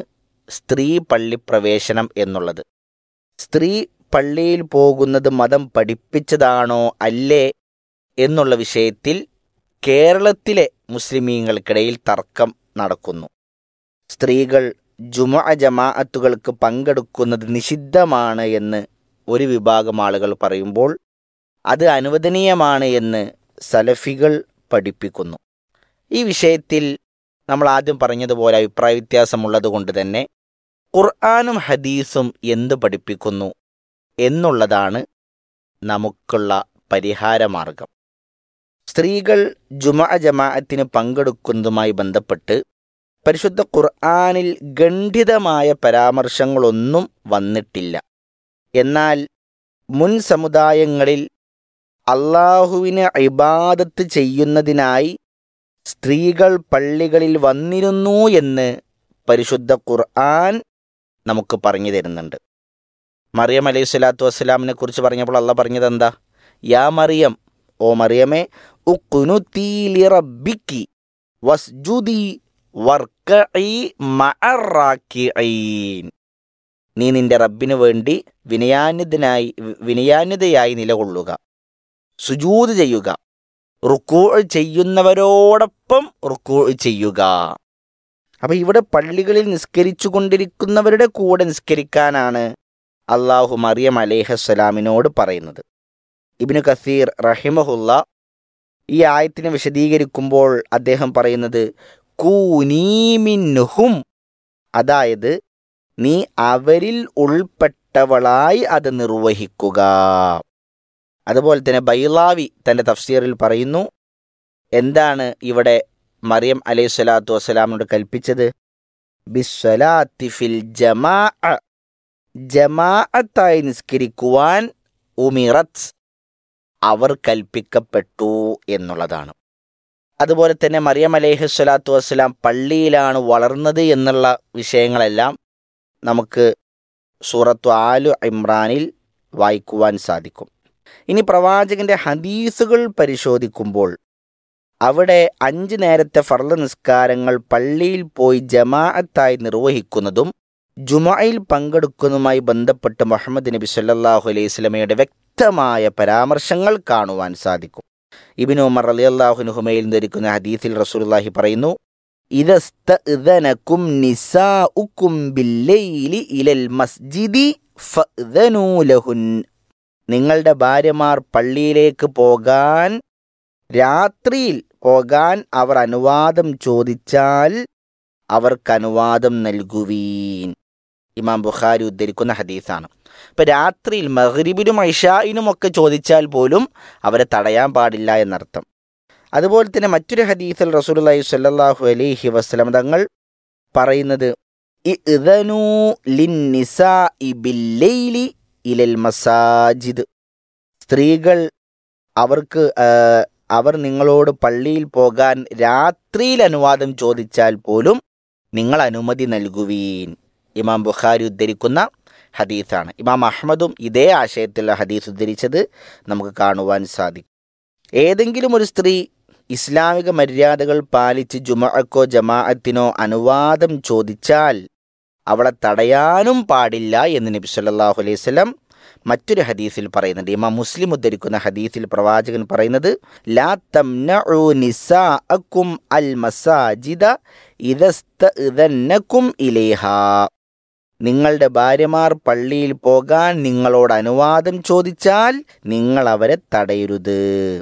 സ്ത്രീ പള്ളി പ്രവേശനം എന്നുള്ളത് സ്ത്രീ പള്ളിയിൽ പോകുന്നത് മതം പഠിപ്പിച്ചതാണോ അല്ലേ എന്നുള്ള വിഷയത്തിൽ കേരളത്തിലെ മുസ്ലിമീങ്ങൾക്കിടയിൽ തർക്കം നടക്കുന്നു സ്ത്രീകൾ ജുമ ജമാഅത്തുകൾക്ക് പങ്കെടുക്കുന്നത് നിഷിദ്ധമാണ് എന്ന് ഒരു വിഭാഗം ആളുകൾ പറയുമ്പോൾ അത് അനുവദനീയമാണ് എന്ന് സലഫികൾ പഠിപ്പിക്കുന്നു ഈ വിഷയത്തിൽ നമ്മൾ ആദ്യം പറഞ്ഞതുപോലെ അഭിപ്രായ വ്യത്യാസമുള്ളത് കൊണ്ട് തന്നെ ഖുർആാനും ഹദീസും എന്ത് പഠിപ്പിക്കുന്നു എന്നുള്ളതാണ് നമുക്കുള്ള പരിഹാരമാർഗം സ്ത്രീകൾ ജുമ ജമാഅത്തിന് പങ്കെടുക്കുന്നതുമായി ബന്ധപ്പെട്ട് പരിശുദ്ധ ഖുർആാനിൽ ഗണ്ഡിതമായ പരാമർശങ്ങളൊന്നും വന്നിട്ടില്ല എന്നാൽ മുൻ സമുദായങ്ങളിൽ അള്ളാഹുവിന് ഇബാദത്ത് ചെയ്യുന്നതിനായി സ്ത്രീകൾ പള്ളികളിൽ വന്നിരുന്നു എന്ന് പരിശുദ്ധ ഖുർആൻ നമുക്ക് പറഞ്ഞു തരുന്നുണ്ട് മറിയം അലൈഹി സ്വലാത്തു വസ്സലാമിനെ കുറിച്ച് പറഞ്ഞപ്പോൾ അള്ള പറഞ്ഞത് എന്താ യാ മറിയം ഓ മറിയമേ ഉക്കുനുത്തീലി റബ്ബിക്കി വസ്ജുദി വർക്കഈ മഅറാക്കിഈൻ നീ നിന്റെ റബ്ബിനു വേണ്ടി വിനയാന്വിതനായി വിനയാന്വിതയായി നിലകൊള്ളുക സുജൂത് ചെയ്യുക റുക്കൂ ചെയ്യുന്നവരോടൊപ്പം റുക്കൂ ചെയ്യുക അപ്പൊ ഇവിടെ പള്ളികളിൽ നിസ്കരിച്ചു കൊണ്ടിരിക്കുന്നവരുടെ കൂടെ നിസ്കരിക്കാനാണ് അള്ളാഹു മറിയം അലേഹസ്സലാമിനോട് പറയുന്നത് ഇബിനു കസീർ റഹിമഹുല്ല ഈ ആയത്തിനെ വിശദീകരിക്കുമ്പോൾ അദ്ദേഹം പറയുന്നത് കൂനീമിൻഹും അതായത് നീ അവരിൽ ഉൾപ്പെട്ടവളായി അത് നിർവഹിക്കുക അതുപോലെ തന്നെ ബൈലാവി തൻ്റെ തഫ്സീറിൽ പറയുന്നു എന്താണ് ഇവിടെ മറിയം അലൈഹി സ്വലാത്തു വസ്സലാമിനോട് കൽപ്പിച്ചത് ബിസ്വലാത്തി ഫിൽ ജമാ ജമാഅത്തായി നിസ്കരിക്കുവാൻ ഉമിറത്ത് അവർ കൽപ്പിക്കപ്പെട്ടു എന്നുള്ളതാണ് അതുപോലെ തന്നെ മറിയം അലൈഹി സ്വലാത്തു വസ്സലാം പള്ളിയിലാണ് വളർന്നത് എന്നുള്ള വിഷയങ്ങളെല്ലാം നമുക്ക് സൂറത്തു ആലു ഇമ്രാനിൽ വായിക്കുവാൻ സാധിക്കും ഇനി പ്രവാചകന്റെ ഹദീസുകൾ പരിശോധിക്കുമ്പോൾ അവിടെ അഞ്ച് നേരത്തെ ഫർള് നിസ്കാരങ്ങൾ പള്ളിയിൽ പോയി ജമാഅത്തായി നിർവഹിക്കുന്നതും ജുമയിൽ പങ്കെടുക്കുന്നതുമായി ബന്ധപ്പെട്ട് മുഹമ്മദ് നബി സല്ലാഹു അലൈഹി സ്വലമയുടെ വ്യക്തമായ പരാമർശങ്ങൾ കാണുവാൻ സാധിക്കും ഇബിന് ഉമർ അലി അള്ളാഹുനുഹുമയിൽ ധരിക്കുന്ന ഹദീസിൽ റസൂലുള്ളാഹി പറയുന്നു ഇതസ്തഅ്ദനകും നിസാഉകും ബില്ലൈലി ഇലൽ മസ്ജിദി ഫഅ്ദനൂ ലഹുൻ നിങ്ങളുടെ ഭാര്യമാർ പള്ളിയിലേക്ക് പോകാൻ രാത്രിയിൽ പോകാൻ അവർ അനുവാദം ചോദിച്ചാൽ അവർക്ക് അനുവാദം നൽകുവീൻ ഇമാം ബുഖാരി ഉദ്ധരിക്കുന്ന ഹദീസാണ് ഇപ്പം രാത്രിയിൽ മഹ്രിബിനും ഐഷായിനും ഒക്കെ ചോദിച്ചാൽ പോലും അവരെ തടയാൻ പാടില്ല എന്നർത്ഥം അതുപോലെ തന്നെ മറ്റൊരു ഹദീസിൽ റസൂലുള്ളാഹി സ്വല്ലല്ലാഹു അലൈഹി വസല്ലം തങ്ങൾ പറയുന്നത് ഇഅ്ദനൂ ലിന്നിസാഇ ബില്ലൈലി ഇലൽ മസാജിദ് സ്ത്രീകൾ അവർക്ക് അവർ നിങ്ങളോട് പള്ളിയിൽ പോകാൻ രാത്രിയിൽ അനുവാദം ചോദിച്ചാൽ പോലും നിങ്ങൾ അനുമതി നൽകുവീൻ ഇമാം ബുഖാരി ഉദ്ധരിക്കുന്ന ഹദീസാണ് ഇമാം അഹമ്മദും ഇതേ ആശയത്തിലുള്ള ഹദീസ് ഉദ്ധരിച്ചത് നമുക്ക് കാണുവാൻ സാധിക്കും ഏതെങ്കിലും ഒരു സ്ത്രീ ഇസ്ലാമിക മര്യാദകൾ പാലിച്ച് ജുമഅക്കോ ജമാഅത്തിനോ അനുവാദം ചോദിച്ചാൽ അവളെ തടയാനും പാടില്ല എന്ന് നബി സല്ലല്ലാഹു അലൈഹി വസല്ലം മറ്റൊരു ഹദീസിൽ പറയുന്നുണ്ട് ഇമാം മുസ്ലിം ഉദ്ധരിക്കുന്ന ഹദീസിൽ പ്രവാചകൻ പറയുന്നത് ലാ തംനഉ നിസാഅക്കും അൽ മസാജിദ ഇദസ്തഅ്ദന്നകും ഇലൈഹാ നിങ്ങളുടെ ഭാര്യമാർ പള്ളിയിൽ പോകാൻ നിങ്ങളോട് അനുവാദം ചോദിച്ചാൽ നിങ്ങൾ അവരെ തടയരുത്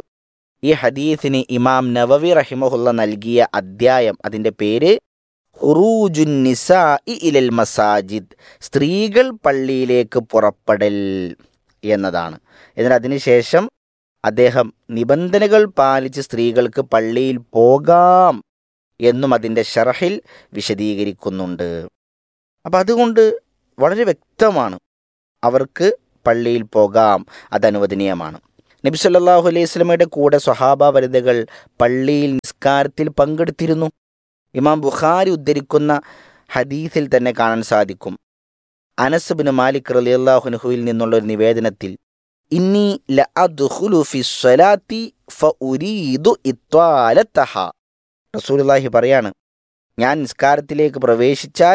ഈ ഹദീസിന് ഇമാം നവവി റഹിമഹുല്ല നൽകിയ അദ്ധ്യായം അതിൻ്റെ പേര് ഹുറൂജുൻ നിസാഇ ഇലൽ മസാജിദ് സ്ത്രീകൾ പള്ളിയിലേക്ക് പുറപ്പെടൽ എന്നതാണ് എന്നാൽ അതിനുശേഷം അദ്ദേഹം നിബന്ധനകൾ പാലിച്ച് സ്ത്രീകൾക്ക് പള്ളിയിൽ പോകാം എന്നും അതിൻ്റെ ഷറഹിൽ വിശദീകരിക്കുന്നുണ്ട് അപ്പം അതുകൊണ്ട് വളരെ വ്യക്തമാണ് അവർക്ക് പള്ളിയിൽ പോകാം അത് അനുവദനീയമാണ് നബി സല്ലല്ലാഹു അലൈഹി സ്വലമയുടെ കൂടെ സ്വഹാബ വനിതകൾ പള്ളിയിൽ നിസ്കാരത്തിൽ പങ്കെടുത്തിരുന്നു ഇമാം ബുഖാരി ഉദ്ധരിക്കുന്ന ഹദീസിൽ തന്നെ കാണാൻ സാധിക്കും അനസ് ബിൻ മാലിക് റളിയല്ലാഹുനുഹുവിൽ നിന്നുള്ള ഒരു നിവേദനത്തിൽ ഇന്നി ലഅദ്ഖുലു ഫി സ്വലാത്തി ഫഉരീദു ഇത്വാലതഹ റസൂലുള്ളാഹി പറയാണ് ഞാൻ നിസ്കാരത്തിലേക്ക് പ്രവേശിച്ചാൽ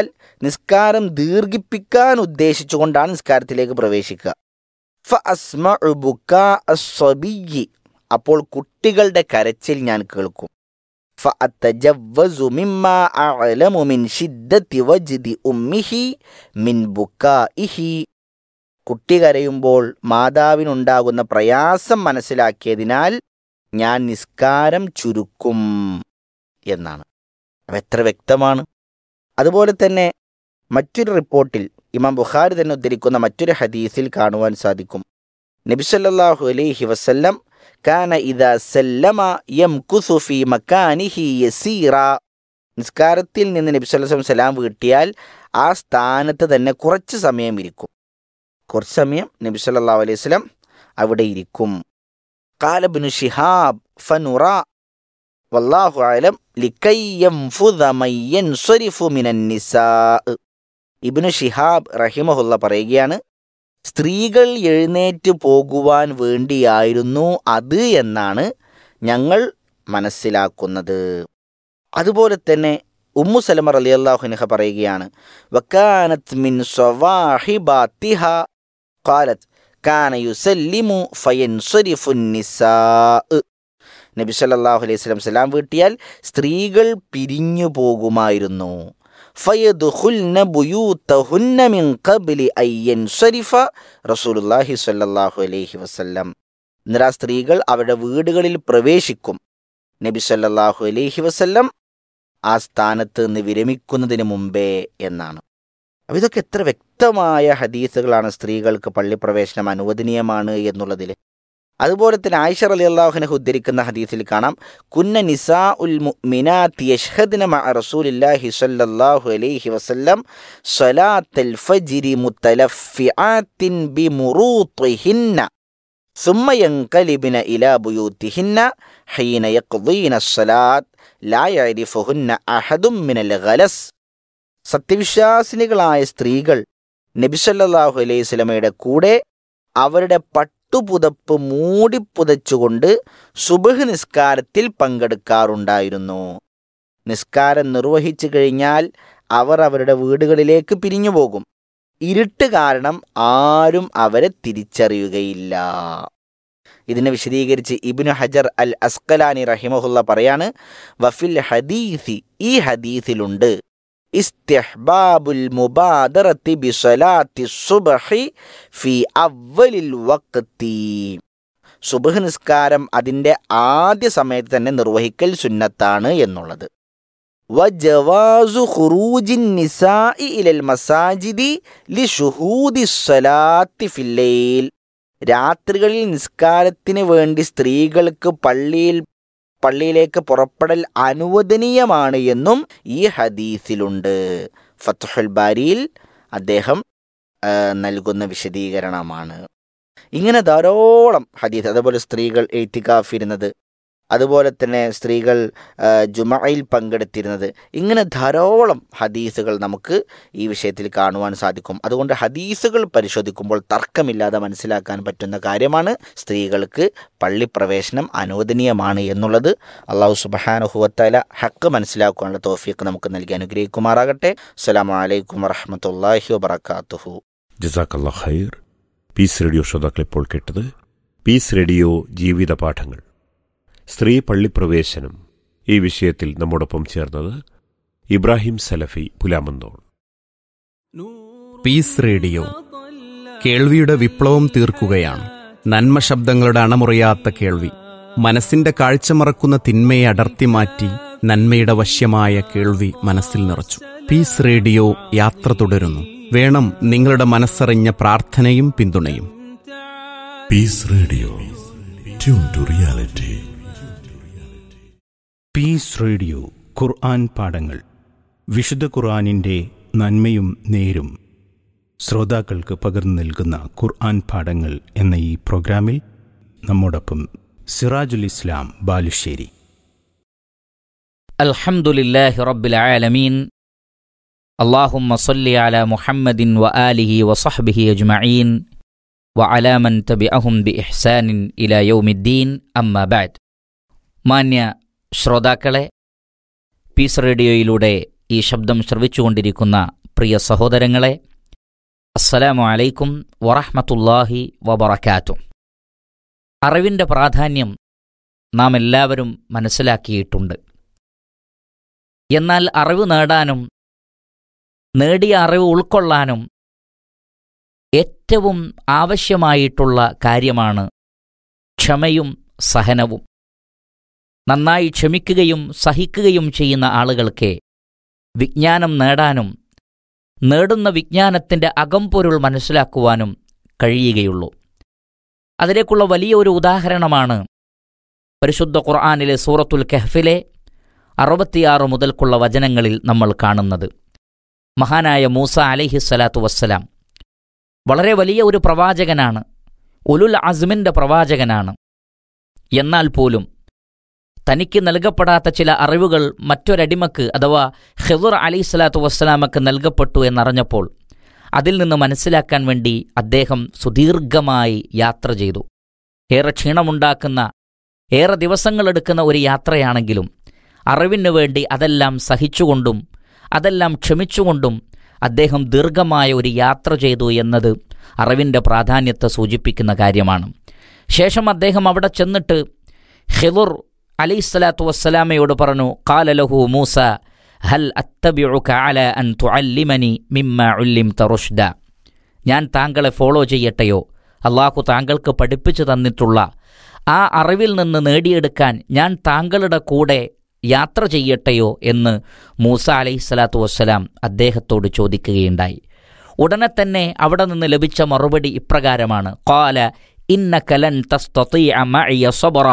നിസ്കാരം ദീർഘിപ്പിക്കാൻ ഉദ്ദേശിച്ചുകൊണ്ടാണ് നിസ്കാരത്തിലേക്ക് പ്രവേശിക്കുക ഫ അസ്മഉ ബുക്കാ അസ്സബിയ്യി. അപ്പോൾ കുട്ടികളുടെ കരച്ചിൽ ഞാൻ കേൾക്കും ഫ അത്തജവ്വസു മിമ്മാ അഅലമു മിൻ ശിദ്ദത്തി വജ്ദി ഉമ്മിഹി മിൻ ബുക്കാഇഹി കുട്ടി കരയുമ്പോൾ മാതാവിനുണ്ടാകുന്ന പ്രയാസം മനസ്സിലാക്കിയതിനാൽ ഞാൻ നിസ്കാരം ചുരുക്കും എന്നാണ് അപ്പം എത്ര വ്യക്തമാണ് അതുപോലെ തന്നെ മറ്റൊരു റിപ്പോർട്ടിൽ ഇമാം ബുഖാരി തന്നെ ഉദ്ധരിക്കുന്ന മറ്റൊരു ഹദീസിൽ കാണുവാൻ സാധിക്കും നബിസല്ലാഹു അലൈഹി വസല്ലം കാന ഇദാ സല്ലമ യംകുസു ഫീ മക്കാനിഹി യസീറ നിസ്കാരത്തിൽ നിന്ന് നബി സല്ലല്ലാഹു അലൈഹി വസല്ലം സലാം വീട്ടിയാൽ ആ സ്ഥാനത്ത് തന്നെ കുറച്ച് സമയം ഇരിക്കും കുറച്ച് സമയം നബി സല്ലല്ലാഹു അലൈഹി വസല്ലം അവിടെ ഇരിക്കും കാലബിനു ഷിഹാബ് ഫനുറ വല്ലാഹു അലം ലിക്കൈ യംഫുദ മൻ യൻസരിഫു മിനൻ നിസാ ഇബ്നു ഷിഹാബ് റഹിമഹുല്ല പറയുകയാണ് സ്ത്രീകൾ എഴുന്നേറ്റ് പോകുവാൻ വേണ്ടിയായിരുന്നു അത് എന്നാണ് ഞങ്ങൾ മനസ്സിലാക്കുന്നത് അതുപോലെ തന്നെ ഉമ്മു സലമ അലി അള്ളാഹുനഹ പറയുകയാണ് വക്കാനത്ത് മിൻ സ്വവാഹിബാത്തിഹ ഖാലത്ത് കാന യുസല്ലിമു ഫയൻസരിഫു നിസാ നബി സല്ലല്ലാഹു അലൈഹി വസല്ലം സലാം വീട്ടിയാൽ സ്ത്രീകൾ പിരിഞ്ഞു പോകുമായിരുന്നു ഫയദ്ഖുൽന ബുയൂതഹുന്ന മിൻ ഖബ്ലി അൻ യൻസരിഫ റസൂലുള്ളാഹി സ്വല്ലല്ലാഹു അലൈഹി വസല്ലം എന്നിട്ട് ആ സ്ത്രീകൾ അവരുടെ വീടുകളിൽ പ്രവേശിക്കും നബി സല്ലല്ലാഹു അലൈഹി വസല്ലം ആ സ്ഥാനത്ത് നിന്ന് വിരമിക്കുന്നതിന് മുമ്പേ എന്നാണ് അപ്പോൾ ഇതൊക്കെ എത്ര വ്യക്തമായ ഹദീസുകളാണ് സ്ത്രീകൾക്ക് പള്ളിപ്രവേശനം അനുവദനീയമാണ് എന്നുള്ളതിൽ അതുപോലെ തന്നെ ആയിഷ അലി അള്ളാഹുനെ ഉദ്ധരിക്കുന്ന ഹദീസിൽ കാണാം കുന്ന നിസാ ഉൽ മുഅ്മിനാത്തി യഷ്ഹദ്ന മഅ റസൂലില്ലാഹി സ്വല്ലല്ലാഹു അലൈഹി വസല്ലം സ്വലാത്തൽ ഫജ്രി മുത്തലഫിആത്തിൻ ബിമുറൂത്തിഹിന്ന ثم ينقلبن إلى بيوتهن حين يقضين الصلاة لا يعرفهن أحد من الغلس സത്യവിശ്വാസിനികളായ സ്ത്രീകൾ നബിസല്ലാഹു അലൈഹി സ്വലമയുടെ കൂടെ അവരുടെ പട്ടുപുതപ്പ് മൂടിപ്പുതച്ചുകൊണ്ട് സുബഹ് നിസ്കാരത്തിൽ പങ്കെടുക്കാറുണ്ടായിരുന്നു നിസ്കാരം നിർവഹിച്ചു കഴിഞ്ഞാൽ അവർ അവരുടെ വീടുകളിലേക്ക് പിരിഞ്ഞു പോകും ഇരുട്ട് കാരണം ആരും അവരെ തിരിച്ചറിയുകയില്ല ഇതിനെ വിശദീകരിച്ച് ഇബ്നു ഹജർ അൽ അസ്കലാനി റഹിമഹുല്ല പറയാണ് വഫിൽ ഹദീസി ഈ ഹദീസിലുണ്ട് ഇസ്തിഹ്ബാബുൽ മുബാദറത്തി ബിസലാത്തി സുബ്ഹി ഫി അവലിൽ വഖ്തി സുബ്ഹ് നിസ്കാരം അതിൻ്റെ ആദ്യ സമയത്ത് തന്നെ നിർവഹിക്കൽ സുന്നത്താണ് എന്നുള്ളത് വജവാസു ഖുറൂജിൻ നിസാഇ ഇലൽ മസാജിദി ലിഷുഹൂദി സ്വലാത്തി ഫില്ലൈൽ രാത്രികളിൽ നിസ്കാരത്തിന് വേണ്ടി സ്ത്രീകൾക്ക് പള്ളിയിൽ പള്ളിയിലേക്ക് പുറപ്പെടൽ അനുവദനീയമാണ് എന്നും ഈ ഹദീസിലുണ്ട് ഫത്തുഹുൽ ബാരിയിൽ അദ്ദേഹം ആ, നൽകുന്ന വിശദീകരണമാണ് ഇങ്ങനെ ധാരാളം ഹദീസ് അതുപോലെ സ്ത്രീകൾ എയ്ത്തിക്കാഫിരുന്നത് അതുപോലെ തന്നെ സ്ത്രീകൾ ആ, ജുമയിൽ പങ്കെടുത്തിരുന്നത് ഇങ്ങനെ ധാരാളം ഹദീസുകൾ നമുക്ക് ഈ വിഷയത്തിൽ കാണുവാൻ സാധിക്കും അതുകൊണ്ട് ഹദീസുകൾ പരിശോധിക്കുമ്പോൾ തർക്കമില്ലാതെ മനസ്സിലാക്കാൻ പറ്റുന്ന കാര്യമാണ് സ്ത്രീകൾക്ക് പള്ളിപ്രവേശനം അനുവദനീയമാണ് എന്നുള്ളത് അള്ളാഹു സുബഹാനുഹുവത്തല ഹക്ക് മനസ്സിലാക്കുവാനുള്ള തോഫീക്ക് നമുക്ക് നൽകി അനുഗ്രഹിക്കുമാറാകട്ടെ അസ്സലാമു അലൈക്കും വറഹമത്തല്ലാഹി വബർക്കാത്തുഹു ജസാക്കല്ലാ ഖൈർ പീസ് റേഡിയോ ശ്രോതാക്കൾ ഇപ്പോൾ കേട്ടത് പീസ് റേഡിയോ ജീവിത പാഠങ്ങൾ സ്ത്രീ പള്ളിപ്രവേശനം ഈ വിഷയത്തിൽ നമ്മോടൊപ്പം ചേർന്നത് ഇബ്രാഹിം സലഫി പുലാമന്തോൾ പീസ് റേഡിയോ കേൾവിയുടെ വിപ്ലവം തീർക്കുകയാണ് നന്മ ശബ്ദങ്ങളുടെ അണമുറിയാത്ത കേൾവി മനസ്സിന്റെ കാഴ്ച മറക്കുന്ന തിന്മയെ അടർത്തി മാറ്റി നന്മയുടെ വശ്യമായ കേൾവി മനസ്സിൽ നിറച്ചു പീസ് റേഡിയോ യാത്ര തുടരുന്നു വേണം നിങ്ങളുടെ മനസ്സറിഞ്ഞ പ്രാർത്ഥനയും പിന്തുണയും peace radio tune to reality peace radio ഖുർആൻ പാഠങ്ങൾ വിശുദ്ധ ഖുർആനിൻ്റെ നന്മയും നേരും ശ്രോതാക്കൾക്ക് പകർന്നു നൽകുന്ന ഖുർആൻ പാഠങ്ങൾ എന്ന ഈ പ്രോഗ്രാമിൽ നമ്മോടൊപ്പം സിറാജുൽ ഇസ്ലാം ബാലുശ്ശേരി الحمد لله رب العالمين اللهم صل على محمد وآله وصحبه أجمعين وعلى من تبعهم بإحسان إلى يوم الدين أما بعد മാന്യ ശ്രോതാക്കളെ പീസ് റേഡിയോയിലൂടെ ഈ ശബ്ദം ശ്രവിച്ചുകൊണ്ടിരിക്കുന്ന പ്രിയ സഹോദരങ്ങളെ അസ്സലാമു അലൈക്കും വറഹ്മത്തുള്ളാഹി വബറകാതുഹു അറിവിൻ്റെ പ്രാധാന്യം നാം എല്ലാവരും മനസ്സിലാക്കിയിട്ടുണ്ട് എന്നാൽ അറിവ് നേടാനും നേടിയ അറിവ് ഉൾക്കൊള്ളാനും ഏറ്റവും ആവശ്യമായിട്ടുള്ള കാര്യമാണ് ക്ഷമയും സഹനവും നന്നായി ക്ഷമിക്കുകയും സഹിക്കുകയും ചെയ്യുന്ന ആളുകൾക്ക് വിജ്ഞാനം നേടാനും നേടുന്ന വിജ്ഞാനത്തിൻ്റെ അകംപൊരുൾ മനസ്സിലാക്കുവാനും കഴിയുകയുള്ളൂ അതിലേക്കുള്ള വലിയൊരു ഉദാഹരണമാണ് പരിശുദ്ധ ഖുർആാനിലെ സൂറത്തുൽ കഹ്ഫിലെ അറുപത്തിയാറ് മുതൽക്കുള്ള വചനങ്ങളിൽ നമ്മൾ കാണുന്നത് മഹാനായ മൂസ അലിഹിസ്സലാത്തു വസ്സലാം വളരെ വലിയ ഒരു പ്രവാചകനാണ് ഉലുൽ അസ്മിൻ്റെ പ്രവാചകനാണ് എന്നാൽ പോലും തനിക്ക് നൽകപ്പെടാത്ത ചില അറിവുകൾ മറ്റൊരടിമക്ക് അഥവാ ഖിദർ അലൈഹി സ്വലാത്തു വസ്സലാമക്ക് നൽകപ്പെട്ടു എന്നറിഞ്ഞപ്പോൾ അതിൽ നിന്ന് മനസ്സിലാക്കാൻ വേണ്ടി അദ്ദേഹം സുദീർഘമായി യാത്ര ചെയ്തു ഏറെ ക്ഷീണമുണ്ടാക്കുന്ന ഏറെ ദിവസങ്ങളെടുക്കുന്ന ഒരു യാത്രയാണെങ്കിലും അറിവിനു വേണ്ടി അതെല്ലാം സഹിച്ചുകൊണ്ടും അതെല്ലാം ക്ഷമിച്ചുകൊണ്ടും അദ്ദേഹം ദീർഘമായ ഒരു യാത്ര ചെയ്തു എന്നത് അറിവിൻ്റെ പ്രാധാന്യത്തെ സൂചിപ്പിക്കുന്ന കാര്യമാണ് ശേഷം അദ്ദേഹം അവിടെ ചെന്നിട്ട് ഖിദുർ അലൈഹിസ്സലാത്തു വസ്സലാമയോട് പറഞ്ഞു കാലലഹു മൂസ ഹൽ അത്തബിഉക അല അൻ തുഅല്ലിമനി മിമ്മ ഉല്ലിംത റുഷ്ദ ഞാൻ താങ്കളെ ഫോളോ ചെയ്യട്ടെയോ അള്ളാഹു താങ്കൾക്ക് പഠിപ്പിച്ചു തന്നിട്ടുള്ള ആ അറിവിൽ നിന്ന് നേടിയെടുക്കാൻ ഞാൻ താങ്കളുടെ കൂടെ യാത്ര ചെയ്യട്ടെയോ എന്ന് മൂസ അലൈഹിസ്സലാത്തു വസ്സലാം അദ്ദേഹത്തോട് ചോദിക്കുകയുണ്ടായി ഉടനെ തന്നെ അവിടെ നിന്ന് ലഭിച്ച മറുപടി ഇപ്രകാരമാണ് കാല ഇന്ന കലൻ തസ്തീഅ സബറ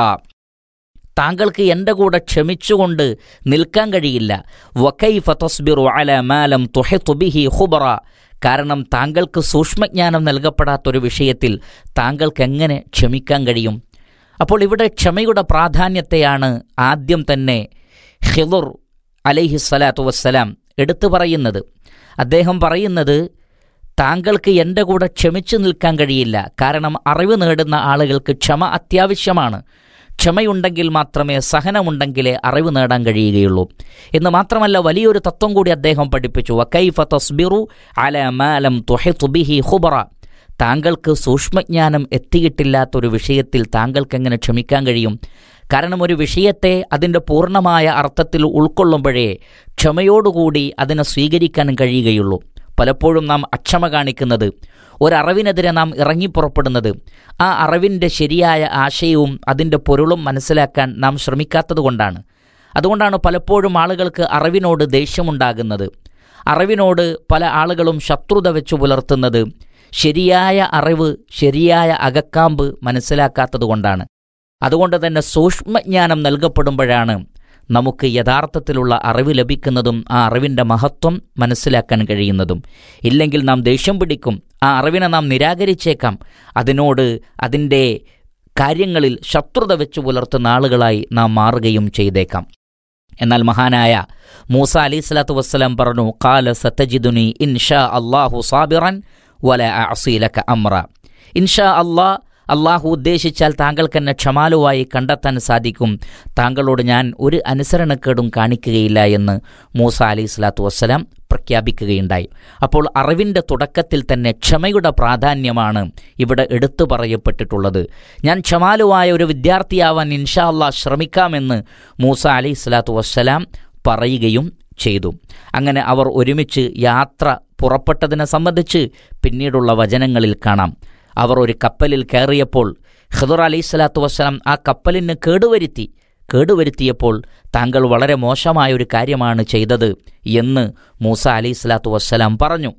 താങ്കൾക്ക് എൻ്റെ കൂടെ ക്ഷമിച്ചുകൊണ്ട് നിൽക്കാൻ കഴിയില്ല വക്കൈഫ തസ്ബിറു അല മാലം തുഹിത്തുബിഹി ഖുബറ കാരണം താങ്കൾക്ക് സൂക്ഷ്മജ്ഞാനം നൽകപ്പെടാത്തൊരു വിഷയത്തിൽ താങ്കൾക്ക് എങ്ങനെ ക്ഷമിക്കാൻ കഴിയും അപ്പോൾ ഇവിടെ ക്ഷമയുടെ പ്രാധാന്യത്തെയാണ് ആദ്യം തന്നെ ഖിദുർ അലൈഹിസ്സലാത്തു വസ്സലാം എടുത്തു പറയുന്നത് അദ്ദേഹം പറയുന്നത് താങ്കൾക്ക് എൻ്റെ കൂടെ ക്ഷമിച്ചു നിൽക്കാൻ കഴിയില്ല കാരണം അറിവ് നേടുന്ന ആളുകൾക്ക് ക്ഷമ അത്യാവശ്യമാണ് ക്ഷമയുണ്ടെങ്കിൽ മാത്രമേ സഹനമുണ്ടെങ്കിലേ അറിവ് നേടാൻ കഴിയുകയുള്ളൂ എന്ന് മാത്രമല്ല വലിയൊരു തത്വം കൂടി അദ്ദേഹം പഠിപ്പിച്ചു വക്കൈഫ തസ്ബിറു അല മാലം തുഹിത്തുബിഹി ഖുബറ താങ്കൾക്ക് സൂക്ഷ്മജ്ഞാനം എത്തിയിട്ടില്ലാത്തൊരു വിഷയത്തിൽ താങ്കൾക്ക് എങ്ങനെ ക്ഷമിക്കാൻ കഴിയും കാരണം ഒരു വിഷയത്തെ അതിൻ്റെ പൂർണ്ണമായ അർത്ഥത്തിൽ ഉൾക്കൊള്ളുമ്പോഴേ ക്ഷമയോടുകൂടി അതിനെ സ്വീകരിക്കാൻ കഴിയുകയുള്ളൂ പലപ്പോഴും നാം അക്ഷമ കാണിക്കുന്നത് ഒരറിവിനെതിരെ നാം ഇറങ്ങിപ്പുറപ്പെടുന്നത് ആ അറിവിൻ്റെ ശരിയായ ആശയവും അതിൻ്റെ പൊരുളും മനസ്സിലാക്കാൻ നാം ശ്രമിക്കാത്തതുകൊണ്ടാണ് അതുകൊണ്ടാണ് പലപ്പോഴും ആളുകൾക്ക് അറിവിനോട് ദേഷ്യമുണ്ടാകുന്നത് അറിവിനോട് പല ആളുകളും ശത്രുത വെച്ചു പുലർത്തുന്നത് ശരിയായ അറിവ് ശരിയായ അകക്കാമ്പ് മനസ്സിലാക്കാത്തതുകൊണ്ടാണ് അതുകൊണ്ട് തന്നെ സൂക്ഷ്മജ്ഞാനം നൽകപ്പെടുമ്പോഴാണ് നമുക്ക് യഥാർത്ഥത്തിലുള്ള അറിവ് ലഭിക്കുന്നതും ആ അറിവിൻ്റെ മഹത്വം മനസ്സിലാക്കാൻ കഴിയുന്നതും ഇല്ലെങ്കിൽ നാം ദേഷ്യം പിടിക്കും ആ അറിവിനെ നാം നിരാകരിച്ചേക്കാം അതിനോട് അതിൻ്റെ കാര്യങ്ങളിൽ ശത്രുത വെച്ചു പുലർത്തുന്ന ആളുകളായി നാം മാറുകയും ചെയ്തേക്കാം എന്നാൽ മഹാനായ മൂസ അലി സ്വലാത്തു വസ്സലാം പറഞ്ഞു കാല സത്തജിദുനി ഇൻഷാ അള്ളാഹു സാബിറൻ വല അസീലക അമ്ര ഇൻഷാ അള്ളാഹ് അള്ളാഹു ഉദ്ദേശിച്ചാൽ താങ്കൾക്ക് എന്നെ ക്ഷമാലുവായി കണ്ടെത്താൻ സാധിക്കും താങ്കളോട് ഞാൻ ഒരു അനുസരണക്കേടും കാണിക്കുകയില്ല എന്ന് മൂസ അലി സ്വലാത്തു വസ്സലാം പ്രഖ്യാപിക്കുകയുണ്ടായി അപ്പോൾ അറിവിൻ്റെ തുടക്കത്തിൽ തന്നെ ക്ഷമയുടെ പ്രാധാന്യമാണ് ഇവിടെ എടുത്തു പറയപ്പെട്ടിട്ടുള്ളത് ഞാൻ ക്ഷമാലുവായ ഒരു വിദ്യാർത്ഥിയാവാൻ ഇൻഷാ അള്ളാഹ് ശ്രമിക്കാമെന്ന് മൂസ അലി സ്വലാത്തു വസ്സലാം പറയുകയും ചെയ്തു അങ്ങനെ അവർ ഒരുമിച്ച് യാത്ര പുറപ്പെട്ടതിനെ സംബന്ധിച്ച് പിന്നീടുള്ള വചനങ്ങളിൽ കാണാം അവർ ഒരു കപ്പലിൽ കയറിയപ്പോൾ ഖദർ അലൈഹി സ്വലാത്തു വസ്സലാം ആ കപ്പലിന് കേടുവരുത്തി കേടുവരുത്തിയപ്പോൾ താങ്കൾ വളരെ മോശമായ ഒരു കാര്യമാണ് ചെയ്തത് എന്ന് മൂസ അലൈഹി സ്വലാത്തു വസ്സലാം പറഞ്ഞു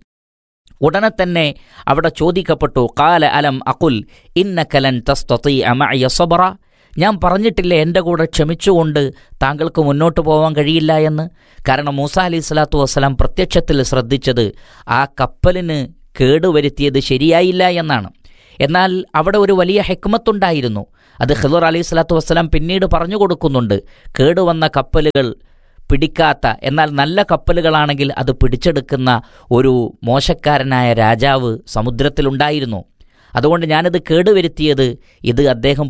ഉടനെ തന്നെ അവിടെ ചോദിക്കപ്പെട്ടു കാല അലം അകുൽ ഇന്ന കലൻ തസ്തീ അമയ സബറ ഞാൻ പറഞ്ഞിട്ടില്ലേ എൻ്റെ കൂടെ ക്ഷമിച്ചുകൊണ്ട് താങ്കൾക്ക് മുന്നോട്ട് പോകാൻ കഴിയില്ല എന്ന് കാരണം മൂസ അലൈഹി സ്വലാത്തു വസ്സലാം പ്രത്യക്ഷത്തിൽ ശ്രദ്ധിച്ചത് ആ കപ്പലിന് കേടുവരുത്തിയത് ശരിയായില്ല എന്നാണ് എന്നാൽ അവിടെ ഒരു വലിയ ഹെക്മത്തുണ്ടായിരുന്നു അത് ഖിദർ അലൈഹി സ്വലാത്തു വസ്സലാം പിന്നീട് പറഞ്ഞു കൊടുക്കുന്നുണ്ട് കേടുവന്ന കപ്പലുകൾ പിടിക്കാത്ത എന്നാൽ നല്ല കപ്പലുകളാണെങ്കിൽ അത് പിടിച്ചെടുക്കുന്ന ഒരു മോശക്കാരനായ രാജാവ് സമുദ്രത്തിലുണ്ടായിരുന്നു അതുകൊണ്ട് ഞാനത് കേടുവരുത്തിയത് ഇത് അദ്ദേഹം